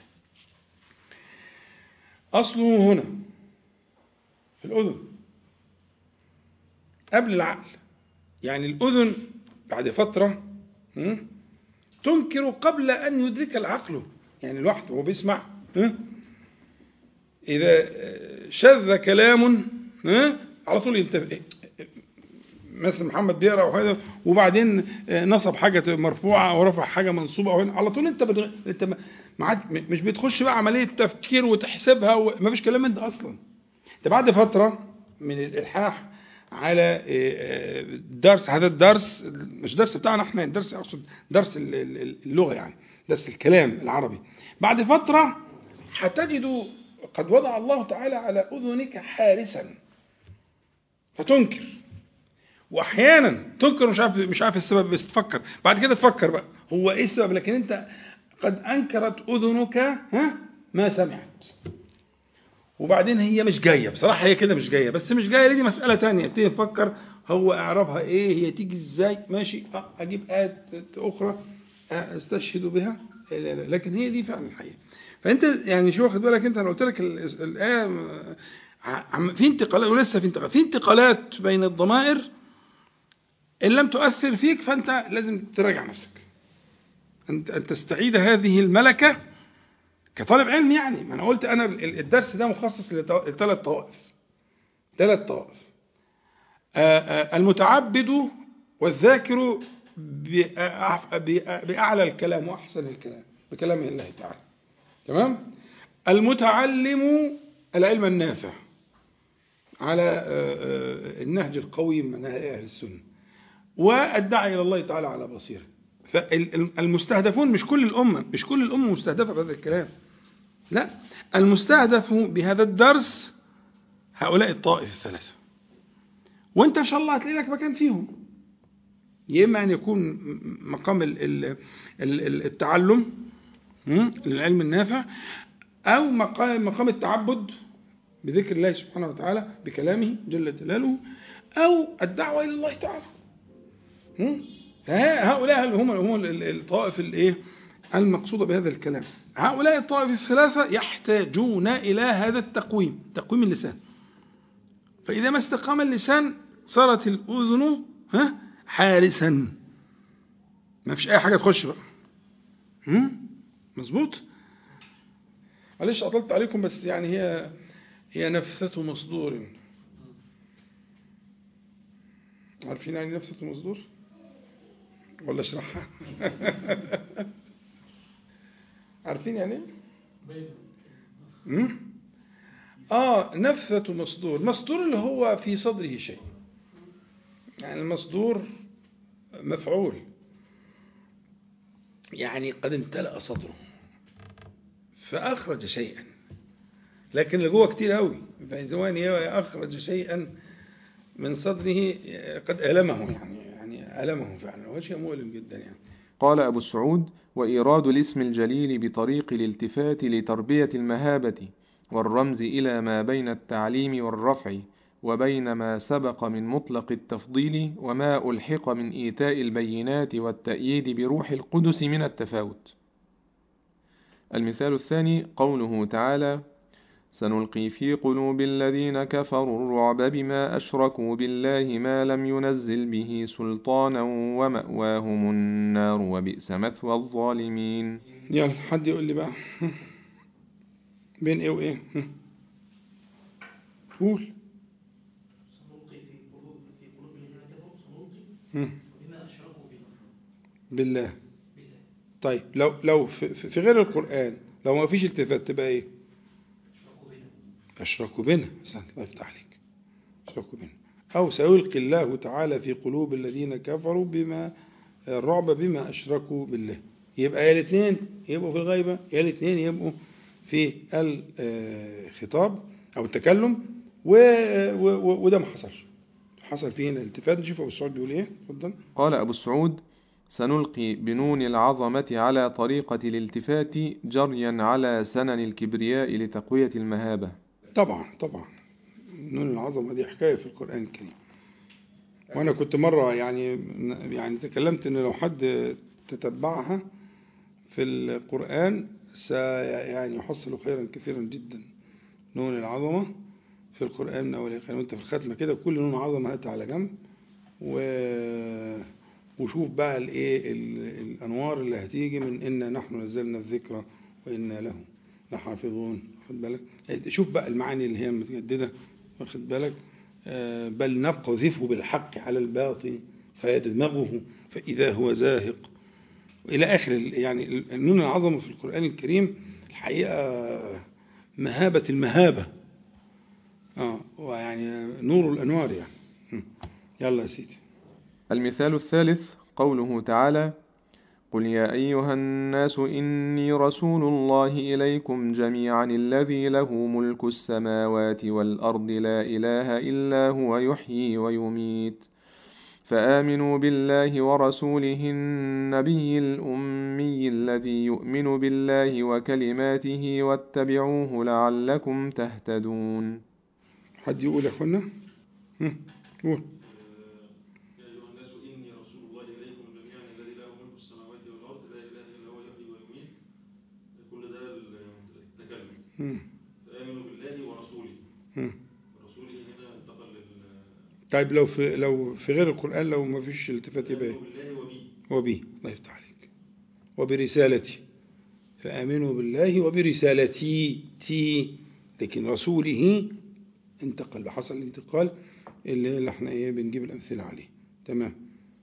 اصله هنا في الاذن قبل العقل يعني الأذن بعد فترة م? تنكر قبل أن يدرك العقل يعني الواحد وهو بيسمع م? إذا شذ كلام م? على طول ينتبه مثل محمد بيقرا او حاجه وبعدين آه، نصب حاجه مرفوعه او رفع حاجه منصوبه او على طول انت بتغ... انت ما ما عاد- م- مش بتخش بقى عمليه تفكير وتحسبها وما فيش كلام من ده اصلا انت بعد فتره من الالحاح على آه، آه، درس هذا الدرس مش درس بتاعنا احنا الدرس اقصد درس ال- ال- اللغه يعني درس الكلام العربي بعد فتره هتجد قد وضع الله تعالى على اذنك حارسا فتنكر واحيانا تنكر مش عارف مش عارف السبب بس تفكر بعد كده تفكر بقى هو ايه السبب لكن انت قد انكرت اذنك ها ما سمعت وبعدين هي مش جايه بصراحه هي كده مش جايه بس مش جايه دي مساله تانية ابتدي نفكر هو اعرابها ايه هي تيجي ازاي ماشي أه اجيب ايات اخرى أه، استشهد بها لا لا لا. لكن هي دي فعلا الحقيقه فانت يعني شو واخد بالك انت انا قلت لك ال- الايه آه، عم- في انتقالات ولسه في انتقالات في انتقالات بين الضمائر ان لم تؤثر فيك فانت لازم تراجع نفسك انت ان تستعيد هذه الملكه كطالب علم يعني ما انا قلت انا ال- الدرس ده مخصص لثلاث طوائف ثلاث طوائف آه، آه، المتعبد والذاكر بأع- بأع- بأعلى الكلام وأحسن الكلام بكلام الله تعالى تمام المتعلم العلم النافع على آه، آه، النهج القوي من أهل السنة والداعي إلى الله تعالى على بصيرة فالمستهدفون مش كل الأمة مش كل الأمة مستهدفة بهذا الكلام لا المستهدف بهذا الدرس هؤلاء الطائف الثلاثة وانت ان شاء الله هتلاقي لك مكان فيهم يا اما ان يكون مقام ال- ال- ال- ال- التعلم م? للعلم النافع او مقام مقام التعبد بذكر الله سبحانه وتعالى بكلامه جل جلاله او الدعوه الى الله تعالى م? فها- هؤلاء هم هم ال- ال- الطوائف الايه المقصوده بهذا الكلام هؤلاء الطوائف الثلاثه يحتاجون الى هذا التقويم تقويم اللسان فإذا ما استقام اللسان صارت الأذن ها حارسا ما فيش أي حاجة تخش بقى هم؟ مظبوط معلش أطلت عليكم بس يعني هي هي نفثة مصدور عارفين يعني نفثة مصدور ولا اشرحها عارفين يعني ايه هم؟ آه نفثة مصدور مصدور اللي هو في صدره شيء يعني المصدور مفعول يعني قد امتلأ صدره فأخرج شيئا لكن اللي جوه كتير قوي فإذا أخرج شيئا من صدره قد ألمه يعني يعني ألمه فعلا وشيء مؤلم جدا يعني قال أبو السعود وإيراد الاسم الجليل بطريق الالتفات لتربية المهابة والرمز إلى ما بين التعليم والرفع وبين ما سبق من مطلق التفضيل وما ألحق من إيتاء البينات والتأييد بروح القدس من التفاوت المثال الثاني قوله تعالى سنلقي في قلوب الذين كفروا الرعب بما أشركوا بالله ما لم ينزل به سلطانا ومأواهم النار وبئس مثوى الظالمين يلا حد يقول لي بقى بين ايه وايه قول سنلقي في قلوب في قلوب الذين كفروا سنلقي مم. بما أشركوا به بالله بالله طيب لو لو في, في في غير القرآن لو ما فيش التفات تبقى ايه أشركوا بنا أشركوا بنا أحسنت الله يفتح عليك أشركوا بنا أو سيلقي الله تعالى في قلوب الذين كفروا بما الرعب بما أشركوا بالله يبقى يا الاثنين يبقوا في الغيبة يا الاثنين يبقوا في الخطاب أو التكلم و... و... و... وده ما حصلش حصل فيه هنا التفات نشوف أبو السعود بيقول إيه اتفضل قال أبو السعود سنلقي بنون العظمة على طريقة الالتفات جريا على سنن الكبرياء لتقوية المهابة طبعا طبعا نون العظمة دي حكاية في القرآن الكريم وأنا كنت مرة يعني يعني تكلمت إن لو حد تتبعها في القرآن سي يعني يحصل خيرا كثيرا جدا نون العظمة في القرآن من أول آخر وأنت في الختمة كده كل نون عظمة هات على جنب و وشوف بقى الايه ال- الانوار اللي هتيجي من انا نحن نزلنا الذكر وانا له لحافظون واخد بالك يعني شوف بقى المعاني اللي هي متجدده واخد بالك آه، بل نقذف بالحق على الباطل فيدمغه فإذا هو زاهق إلى آخر ال- يعني ال- النون العظمة في القرآن الكريم الحقيقة مهابة المهابة آه ويعني نور الأنوار يعني م. يلا يا سيدي المثال الثالث قوله تعالى قل يا أيها الناس إني رسول الله إليكم جميعا الذي له ملك السماوات والأرض لا إله إلا هو يحيي ويميت فآمنوا بالله ورسوله النبي الأمي الذي يؤمن بالله وكلماته واتبعوه لعلكم تهتدون حد يقول يا أخوانا م. قول يا أيها الناس إني رسول الله إليكم جميعا الذي له ملك السماوات والأرض لا إله إلا هو يحيي ويميت كل ده التكلم م. فآمنوا بالله ورسوله م. ورسوله هنا انتقل لل طيب لو في لو في غير القرآن لو ما فيش التفات يبقى إيه؟ آمنوا بالله وبي وبه الله يفتح عليك وبرسالتي فآمنوا بالله وبرسالتي تي لكن رسوله انتقل بحصل الانتقال اللي اللي احنا ايه بنجيب الأمثلة عليه تمام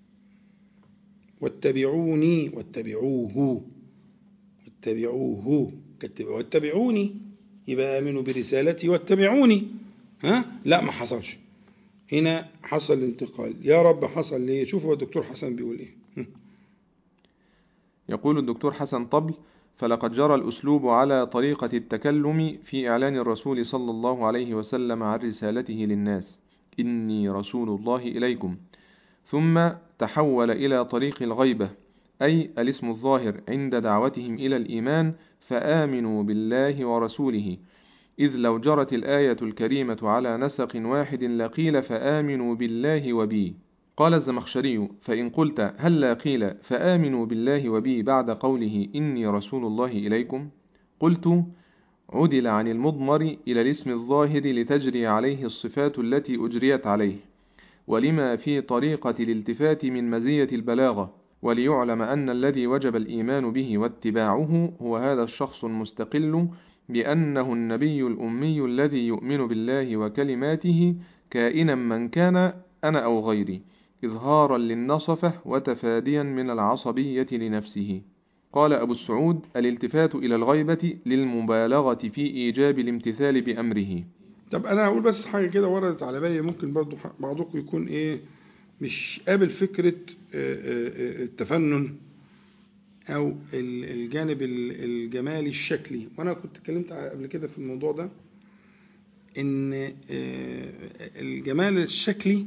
واتبعوني واتبعوه واتبعوه كتب- واتبعوني يبقى آمنوا برسالتي واتبعوني ها لا ما حصلش هنا حصل الانتقال يا رب حصل ليه شوفوا الدكتور حسن بيقول ايه هم. يقول الدكتور حسن طبل فلقد جرى الأسلوب على طريقة التكلم في إعلان الرسول صلى الله عليه وسلم عن رسالته للناس إني رسول الله إليكم ثم تحول إلى طريق الغيبة أي الاسم الظاهر عند دعوتهم إلى الإيمان فآمنوا بالله ورسوله إذ لو جرت الآية الكريمة على نسق واحد لقيل فآمنوا بالله وبي قال الزمخشري فإن قلت هل لا قيل فآمنوا بالله وبي بعد قوله إني رسول الله إليكم قلت عدل عن المضمر إلى الاسم الظاهر لتجري عليه الصفات التي أجريت عليه ولما في طريقة الالتفات من مزية البلاغة وليعلم أن الذي وجب الإيمان به واتباعه هو هذا الشخص المستقل بأنه النبي الأمي الذي يؤمن بالله وكلماته كائنا من كان أنا أو غيري إظهارا للنصفة وتفاديا من العصبية لنفسه قال أبو السعود الالتفات إلى الغيبة للمبالغة في إيجاب الامتثال بأمره طب انا هقول بس حاجه كده وردت على بالي ممكن برضو ح- بعضكم يكون ايه مش قابل فكره آه، آه، آه، التفنن او ال- الجانب ال- الجمالي الشكلي وانا كنت اتكلمت ع- قبل كده في الموضوع ده ان آه، الجمال الشكلي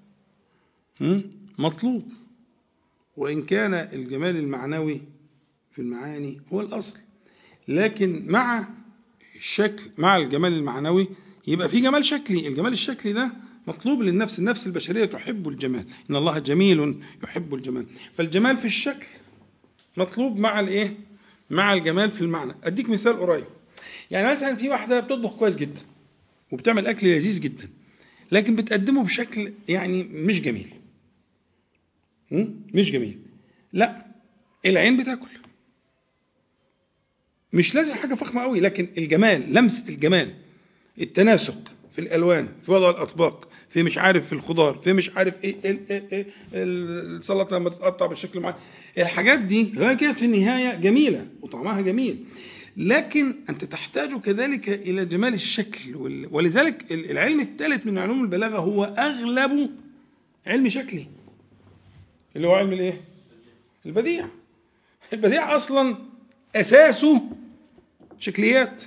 هم، مطلوب وان كان الجمال المعنوي في المعاني هو الاصل لكن مع الشكل مع الجمال المعنوي يبقى في جمال شكلي الجمال الشكلي ده مطلوب للنفس النفس البشرية تحب الجمال إن الله جميل يحب الجمال فالجمال في الشكل مطلوب مع الايه مع الجمال في المعنى اديك مثال قريب يعني مثلا في واحدة بتطبخ كويس جدا وبتعمل اكل لذيذ جدا لكن بتقدمه بشكل يعني مش جميل م? مش جميل لا العين بتاكل مش لازم حاجة فخمة قوي لكن الجمال لمسة الجمال التناسق في الألوان في وضع الأطباق في مش عارف في الخضار في مش عارف ايه, إيه, إيه, إيه السلطة لما تتقطع بالشكل معين الحاجات دي هي كانت في النهاية جميلة وطعمها جميل لكن أنت تحتاج كذلك إلى جمال الشكل وال- ولذلك ال- العلم الثالث من علوم البلاغة هو أغلب علم شكلي اللي هو علم الايه؟ البديع البديع أصلا أساسه شكليات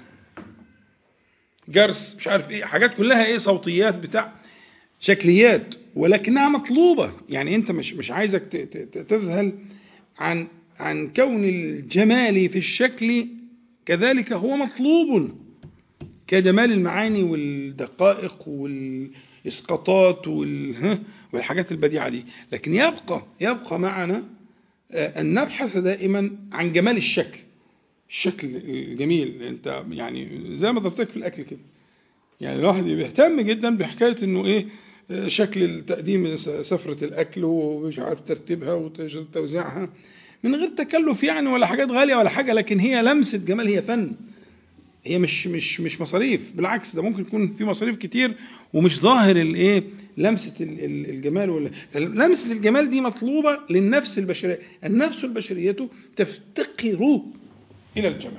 جرس مش عارف ايه حاجات كلها ايه صوتيات بتاع شكليات ولكنها مطلوبة يعني انت مش مش عايزك ت- ت- تذهل عن عن كون الجمال في الشكل كذلك هو مطلوب كجمال المعاني والدقائق والاسقاطات وال- ها، والحاجات البديعة دي لكن يبقى يبقى معنا آه، أن نبحث دائما عن جمال الشكل الشكل الجميل انت يعني زي ما ضربتك في الاكل كده يعني الواحد بيهتم جدا بحكايه انه ايه آه، شكل التقديم س- سفره الاكل ومش عارف ترتيبها وتوزيعها من غير تكلف يعني ولا حاجات غاليه ولا حاجه لكن هي لمسه جمال هي فن هي مش مش مش مصاريف بالعكس ده ممكن يكون في مصاريف كتير ومش ظاهر الايه لمسه ال- ال- الجمال ولا لمسه الجمال دي مطلوبه للنفس البشريه النفس البشريه تفتقر الى الجمال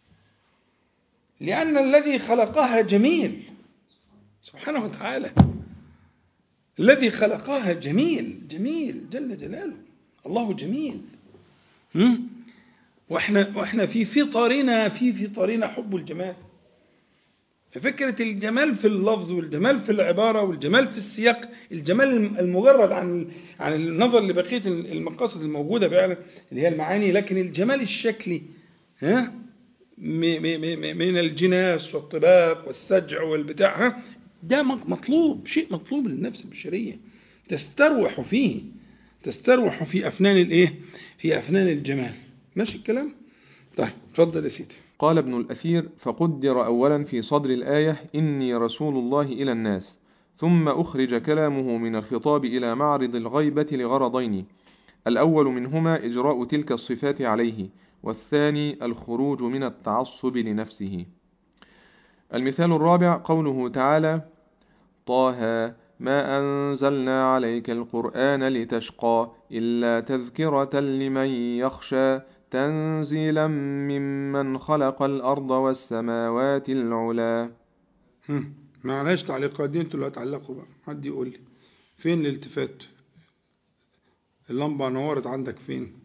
لان الذي خلقها جميل سبحانه وتعالى الذي خلقها جميل جميل جل جلاله الله جميل هم؟ واحنا واحنا في فطرنا في فطرنا حب الجمال ففكرة الجمال في اللفظ والجمال في العبارة والجمال في السياق الجمال المجرد عن عن النظر لبقية المقاصد الموجودة فعلا اللي هي المعاني لكن الجمال الشكلي ها م- م- م- من الجناس والطباق والسجع والبتاع ها ده م- مطلوب شيء مطلوب للنفس البشرية تستروح فيه تستروح في أفنان الإيه؟ في أفنان الجمال ماشي الكلام؟ طيب اتفضل يا سيدي قال ابن الأثير فقدر أولا في صدر الآية إني رسول الله إلى الناس ثم أخرج كلامه من الخطاب إلى معرض الغيبة لغرضين الأول منهما إجراء تلك الصفات عليه والثاني الخروج من التعصب لنفسه المثال الرابع قوله تعالى طه ما أنزلنا عليك القرآن لتشقى إلا تذكرة لمن يخشى تنزيلا ممن خلق الأرض والسماوات العلا هم، معلش تعليقات دي انتوا اللي هتعلقوا بقى حد يقول لي فين الالتفات اللمبة نورت عندك فين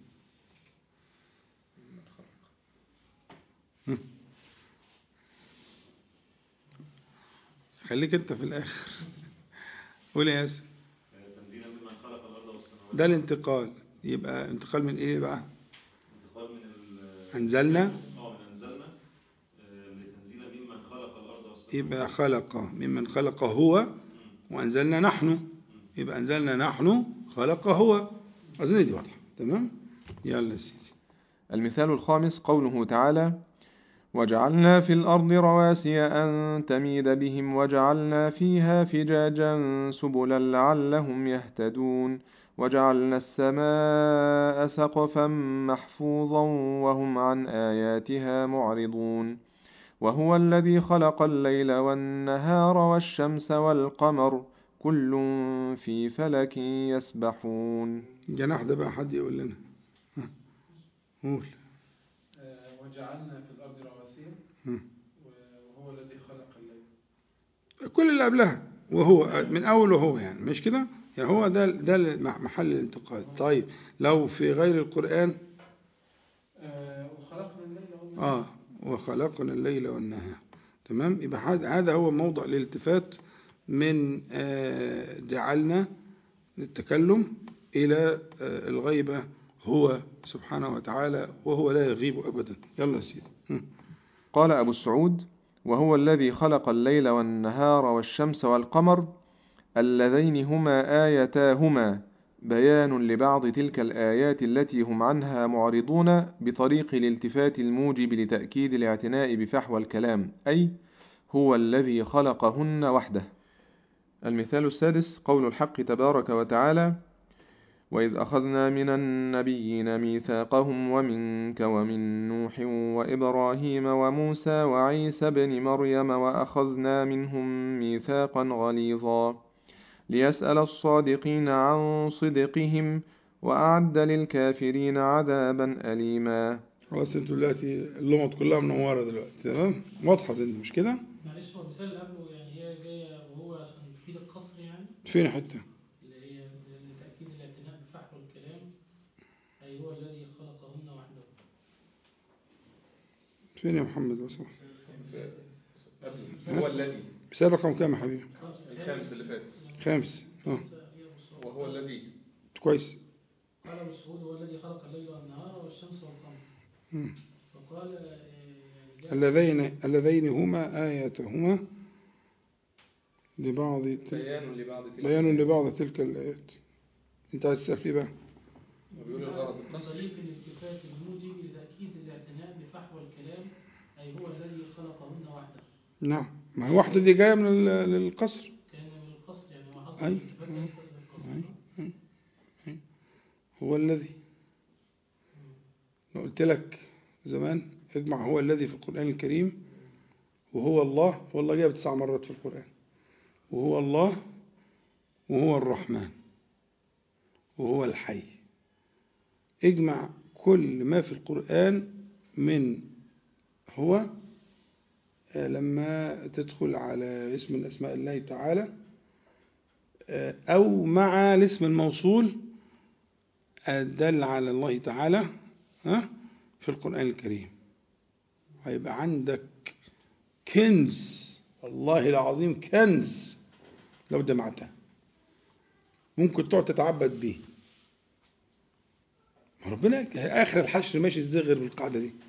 هم. خليك انت في الاخر قول يا ياسر تنزيلا ممن خلق الارض والسماوات ده الانتقال يبقى انتقال من ايه بقى انتقال من ال انزلنا اه من انزلنا آه، لتنزيلا ممن خلق الارض والسماوات يبقى خلق ممن خلق هو وأنزلنا نحن يبقى أنزلنا نحن خلق هو أظن دي واضحة تمام يلا يا سيدي المثال الخامس قوله تعالى وجعلنا في الأرض رواسي أن تميد بهم وجعلنا فيها فجاجا سبلا لعلهم يهتدون وجعلنا السماء سقفا محفوظا وهم عن آياتها معرضون وهو الذي خلق الليل والنهار والشمس والقمر كل في فلك يسبحون جناح ده بقى حد يقول لنا ها، قول آه، وجعلنا في الأرض رواسي مم. وهو الذي خلق الليل كل اللي قبلها وهو من أول وهو يعني مش كده يعني هو ده ده محل الانتقال طيب لو في غير القرآن آه، وخلقنا الليل والنهار آه وخلقنا الليل والنهار تمام يبقى هذا هذا هو موضع الالتفات من آه، جعلنا للتكلم إلى آه، الغيبة هو سبحانه وتعالى وهو لا يغيب أبدا يلا يا سيدي هم. قال أبو السعود وهو الذي خلق الليل والنهار والشمس والقمر اللذين هما آيتاهما بيان لبعض تلك الآيات التي هم عنها معرضون بطريق الالتفات الموجب لتأكيد الاعتناء بفحوى الكلام أي هو الذي خلقهن وحده المثال السادس قول الحق تبارك وتعالى وإذ أخذنا من النبيين ميثاقهم ومنك ومن نوح وإبراهيم وموسى وعيسى بن مريم وأخذنا منهم ميثاقا غليظا ليسأل الصادقين عن صدقهم وأعد للكافرين عذابا أليما خلاص انتوا دلوقتي اللمط كلها منورة دلوقتي تمام واضحة انت مش كده معلش هو المثال اللي قبله يعني هي جايه وهو عشان تفيد القصر يعني فين حتة اللي هي لتاكيد الاعتناء بفحوى الكلام اي هو الذي خلقهن وحده فين يا محمد بس هو الذي مثال رقم كام يا حبيبي الخامس اللي فات خامس اه وهو الذي كويس قال ابو السعود هو الذي خلق الليل والنهار والشمس والقمر مم. فقال آه، يعني جاء- اللذين اللذين هما آياتهما لبعض تلك بيان لبعض تلك بيان لبعض تلك الآيات انت عايز تسأل فيه بقى وبيقول الغرض طريق الالتفات الموجب لتأكيد الاعتناء بفحوى الكلام أي هو الذي خلقهن وحده نعم ما هي واحدة دي جاية من ال- للقصر كان من القصر يعني ما حصل أي. الالتفات ليس إلى القصر أي. هو الذي لو قلت لك زمان اجمع هو الذي في القرآن الكريم وهو الله والله جايب تسع مرات في القرآن وهو الله وهو الرحمن وهو الحي اجمع كل ما في القرآن من هو آه، لما تدخل على اسم من أسماء الله تعالى آه، أو مع الاسم الموصول الدل على الله تعالى ها، في القرآن الكريم هيبقى عندك كنز والله العظيم كنز لو جمعتها ممكن تقعد تتعبد بيه ربنا آخر الحشر ماشي ازاي غير بالقاعدة دي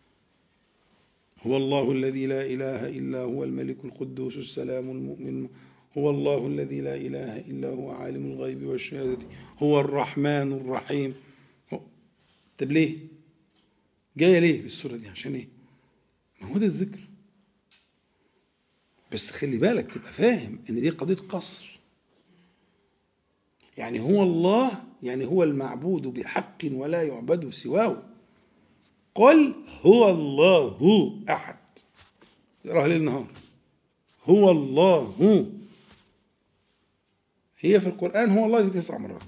هو الله الذي لا إله إلا هو الملك القدوس السلام المؤمن هو الله الذي لا إله إلا هو عالم الغيب والشهادة هو الرحمن الرحيم هو- طب ليه؟ جاية ليه بالصورة دي عشان ايه؟ ما هو ده الذكر بس خلي بالك تبقى فاهم ان دي قضية قصر يعني هو الله يعني هو المعبود بحق ولا يعبد سواه قل هو الله أحد اقراها ليل نهار هو الله هي في القرآن هو الله دي تسع مرات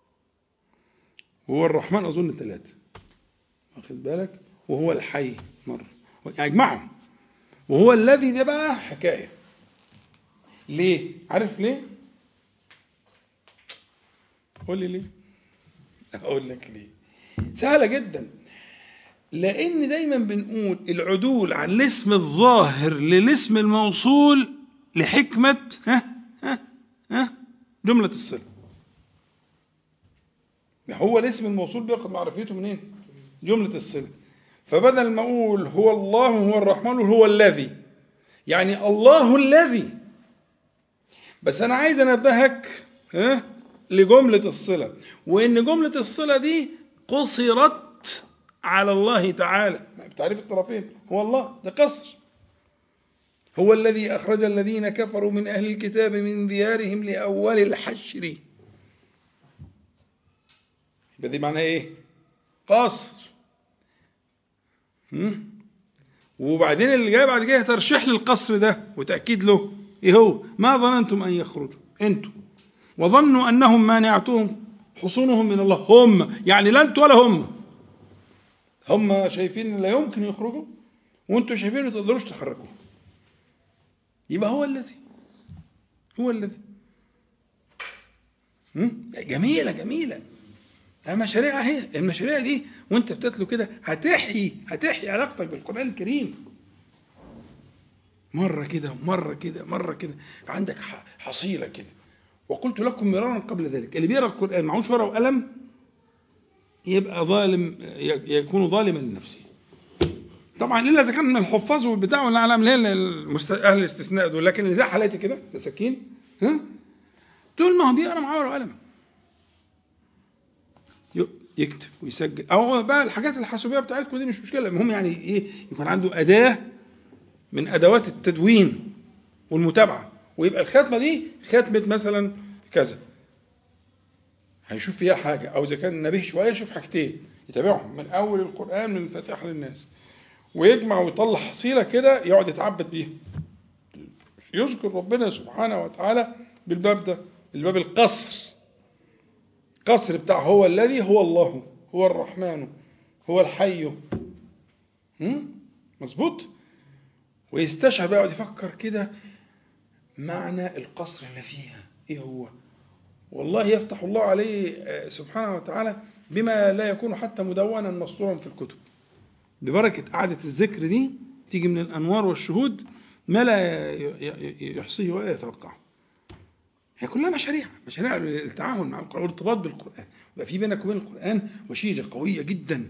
وهو الرحمن أظن ثلاثة واخد بالك وهو الحي مرة يعني اجمعهم وهو الذي ده بقى حكاية ليه عارف ليه قول لي ليه اقول لك ليه سهلة جدا لان دايما بنقول العدول عن الاسم الظاهر للاسم الموصول لحكمة ها ها ها جملة الصلة هو الاسم الموصول بياخد معرفيته منين جملة الصلة فبدل ما اقول هو الله هو الرحمن هو الذي يعني الله الذي بس انا عايز انبهك ها لجملة الصلة وان جملة الصلة دي قصرت على الله تعالى بتعريف الطرفين هو الله ده قصر هو الذي أخرج الذين كفروا من أهل الكتاب من ديارهم لأول الحشر يبقى دي معناها إيه؟ قصر هم؟ وبعدين اللي جاي بعد كده ترشيح للقصر ده وتأكيد له إيه هو؟ ما ظننتم أن يخرجوا أنتم وظنوا أنهم مانعتهم حصونهم من الله هم يعني لا أنتم ولا هم هم شايفين إن لا يمكن يخرجوا وانتم شايفين ما تقدروش تخرجوا يبقى هو الذي هو الذي هم؟ جميلة جميلة مشاريع اهي المشاريع دي وانت بتتلو كده هتحيي هتحيي علاقتك بالقرآن الكريم مرة كده ومرة كده مرة كده عندك حصيلة كده وقلت لكم مرارا قبل ذلك اللي بيقرا القرآن معهوش ورقة وقلم يبقى ظالم يكون ظالما لنفسه طبعا الا اذا كان من الحفاظ والبتاع والعالم اللي هي المست... اهل الاستثناء دول لكن اللي زي حالاتي كده مساكين ها طول ما هو بيقرا معاه ورقه وقلم يكتب ويسجل او بقى الحاجات الحاسوبيه بتاعتكم دي مش مشكله المهم يعني ايه يكون عنده اداه من ادوات التدوين والمتابعه ويبقى الختمه دي ختمه مثلا كذا هيشوف فيها حاجه او اذا كان نبيه شويه يشوف حاجتين يتابعهم من اول القران من الفاتحه للناس ويجمع ويطلع حصيله كده يقعد يتعبد بيها يذكر ربنا سبحانه وتعالى بالباب ده الباب القصر قصر بتاع هو الذي هو الله هو الرحمن هو الحي مظبوط ويستشعر بقى يقعد يفكر كده معنى القصر اللي فيها ايه هو والله يفتح الله عليه سبحانه وتعالى بما لا يكون حتى مدونا مسطورا في الكتب ببركة قعدة الذكر دي تيجي من الأنوار والشهود ما لا يحصيه ولا يتوقعه هي كلها مشاريع مشاريع التعامل مع القرآن والارتباط بالقرآن يبقى في بينك وبين القرآن وشيجة قوية جدا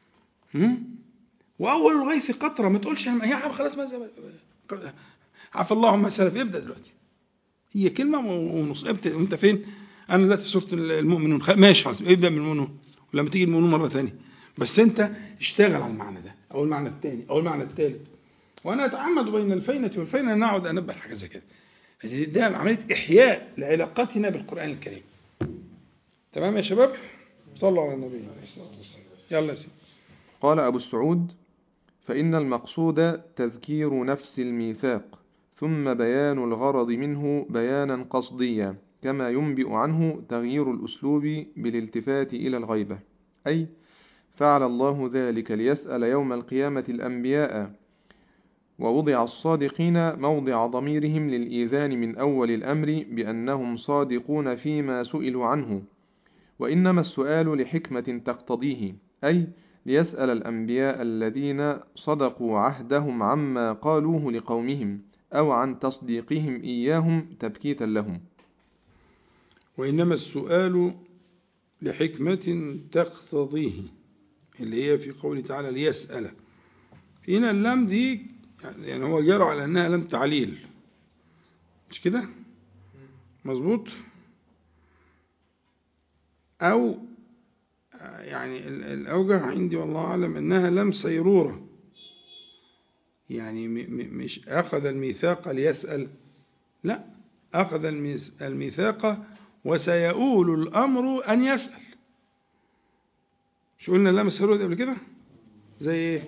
وأول الغيث قطرة ما تقولش يا خلاص ما عفى الله عما سلف ابدأ دلوقتي هي كلمة ونص انت فين؟ أنا دلوقتي سورة المؤمنون ماشي خلاص ابدأ من المؤمنون ولما تيجي المؤمنون مرة ثانية بس أنت اشتغل على المعنى ده أو المعنى الثاني أو المعنى الثالث وأنا أتعمد بين الفينة والفينة أن أقعد أنبه حاجة زي كده ده عملية إحياء لعلاقتنا بالقرآن الكريم تمام يا شباب صلوا على النبي عليه الصلاة والسلام يلا يا سيدي قال أبو السعود فإن المقصود تذكير نفس الميثاق ثم بيان الغرض منه بيانا قصديا كما ينبئ عنه تغيير الأسلوب بالالتفات إلى الغيبة أي فعل الله ذلك ليسأل يوم القيامة الأنبياء ووضع الصادقين موضع ضميرهم للإيذان من أول الأمر بأنهم صادقون فيما سئلوا عنه وإنما السؤال لحكمة تقتضيه أي ليسأل الأنبياء الذين صدقوا عهدهم عما قالوه لقومهم أو عن تصديقهم إياهم تبكيتا لهم وإنما السؤال لحكمة تقتضيه اللي هي في قوله تعالى ليسأل هنا اللام دي يعني هو جرى على أنها لام تعليل مش كده مظبوط أو يعني ال- الأوجه عندي والله أعلم أنها لم سيرورة يعني م- م- مش أخذ الميثاق ليسأل لا أخذ الميث- الميثاق وسيؤول الأمر أن يسأل مش قلنا لم سيرورة دي قبل كده زي إيه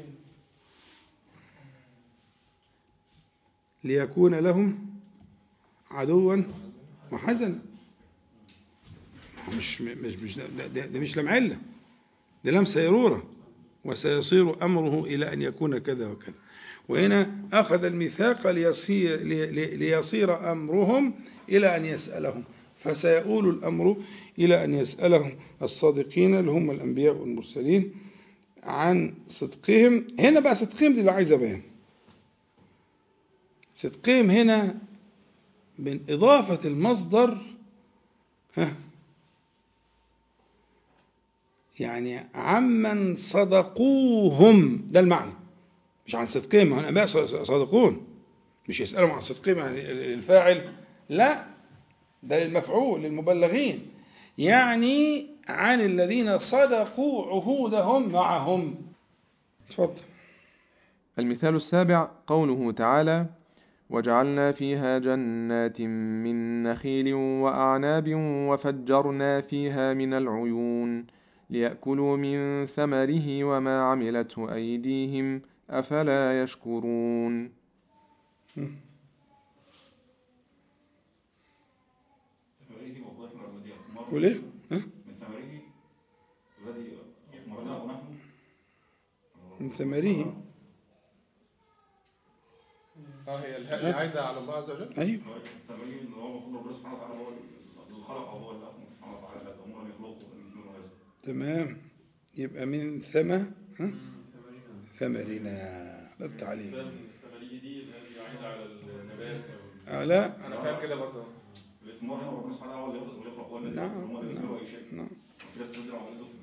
ليكون لهم عدوا وحزنا مش مش مش ده, ده, ده مش لم علة ده لم سيرورة وسيصير أمره إلى أن يكون كذا وكذا وهنا أخذ الميثاق ليصير, لي- لي- ليصير أمرهم إلى أن يسألهم فسيؤول الأمر إلى أن يسألهم الصادقين اللي هم الأنبياء والمرسلين عن صدقهم هنا بقى صدقهم دي اللي عايزة بيان صدقهم هنا من إضافة المصدر ها يعني عمن صدقوهم ده المعنى مش عن صدقهم هنا بقى صادقون مش يسألهم عن صدقهم يعني الفاعل لا ده للمفعول للمبلغين يعني عن الذين صدقوا عهودهم معهم اتفضل المثال السابع قوله تعالى وجعلنا فيها جنات من نخيل وأعناب وفجرنا فيها من العيون ليأكلوا من ثمره وما عملته أيديهم أفلا يشكرون ثمره وظهر الذي أثمره وليه؟ ها؟ من ثمره الذي أثمرناه نحن من ثمره اه هي الهاء دي عايده على الله عز وجل أيوه ثمره اللي هو المفروض ربنا سبحانه وتعالى هو اللي خلقه هو اللي أثمر سبحانه وتعالى هذا أمور يخلقه من دون هذا تمام يبقى من ثمة ها؟ ثمرين ثمرنا ده التعليم الثمرية دي اللي عايدة على النبات أو آه لا انا فاهم كده برضه الإثمار هنا ربنا سبحانه هو اللي يخلق ويخلق هو اللي نعم، هو اللي يثمر أي شيء نعم وفي ناس تزرع ولا تثمر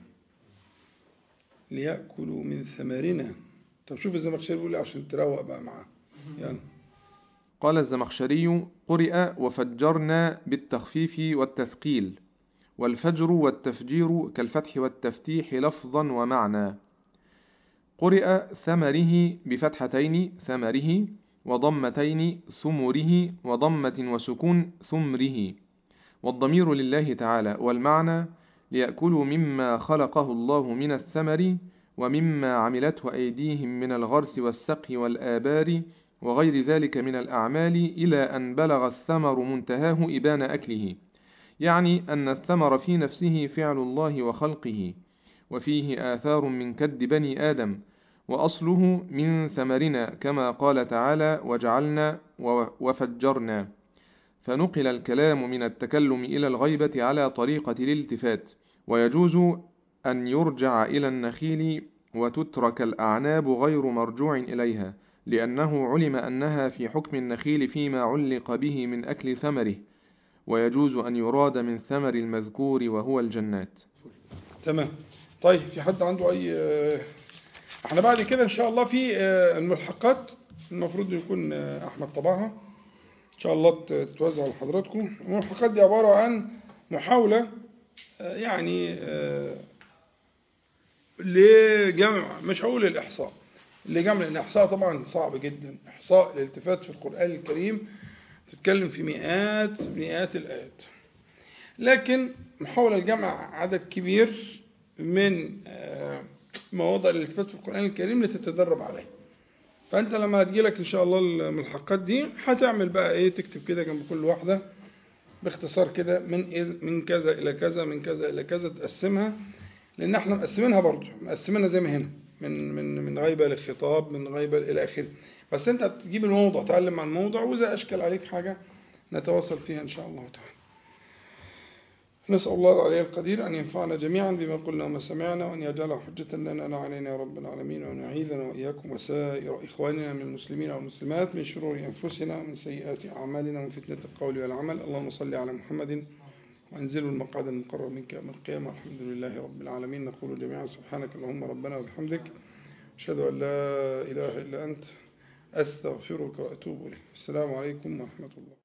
ليأكلوا من ثمرنا طب شوف الزمخشري بيقول إيه عشان تروق بقى معاه يعني قال الزمخشري قرئ وفجرنا بالتخفيف والتثقيل والفجر والتفجير كالفتح والتفتيح لفظا ومعنى قرئ ثمره بفتحتين ثمره وضمتين ثمره وضمة وسكون ثمره والضمير لله تعالى والمعنى ليأكلوا مما خلقه الله من الثمر ومما عملته أيديهم من الغرس والسقي والآبار وغير ذلك من الأعمال إلى أن بلغ الثمر منتهاه إبان أكله يعني أن الثمر في نفسه فعل الله وخلقه وفيه آثار من كد بني آدم وأصله من ثمرنا كما قال تعالى وجعلنا و- وفجرنا فنقل الكلام من التكلم إلى الغيبة على طريقة الالتفات ويجوز أن يرجع إلى النخيل وتترك الأعناب غير مرجوع إليها لأنه علم أنها في حكم النخيل فيما علق به من أكل ثمره ويجوز أن يراد من ثمر المذكور وهو الجنات تمام طيب في حد عنده أي آه، احنا بعد كده إن شاء الله في آه، الملحقات المفروض يكون آه، أحمد طبعها إن شاء الله ت- تتوزع لحضراتكم الملحقات دي عبارة عن محاولة آه، يعني آه، لجمع مش هقول الإحصاء لجمع الإحصاء طبعا صعب جدا إحصاء الالتفات في القرآن الكريم تتكلم في مئات مئات الآيات لكن محاولة لجمع عدد كبير من آه، مواضع الالتفات في القرآن الكريم لتتدرب عليه فانت لما هتجيلك ان شاء الله الملحقات دي هتعمل بقى ايه تكتب كده جنب كل واحده باختصار كده من إيه من كذا الى كذا من كذا الى كذا تقسمها لان احنا مقسمينها برضه مقسمينها زي ما هنا من من من غيبه للخطاب من غيبه الى اخره بس انت تجيب الموضوع تعلم عن الموضوع واذا اشكل عليك حاجه نتواصل فيها ان شاء الله تعالى نسأل الله العلي القدير أن ينفعنا جميعا بما قلنا وما سمعنا وأن يجعله حجة لنا لا علينا يا رب العالمين وأن يعيذنا وإياكم وسائر إخواننا من المسلمين والمسلمات من شرور أنفسنا ومن سيئات أعمالنا ومن فتنة القول والعمل اللهم صل على محمد وأنزلوا المقعد المقرب منك يوم القيامة الحمد لله رب العالمين نقول جميعا سبحانك اللهم ربنا وبحمدك أشهد أن لا إله إلا أنت أستغفرك وأتوب إليك السلام عليكم ورحمة الله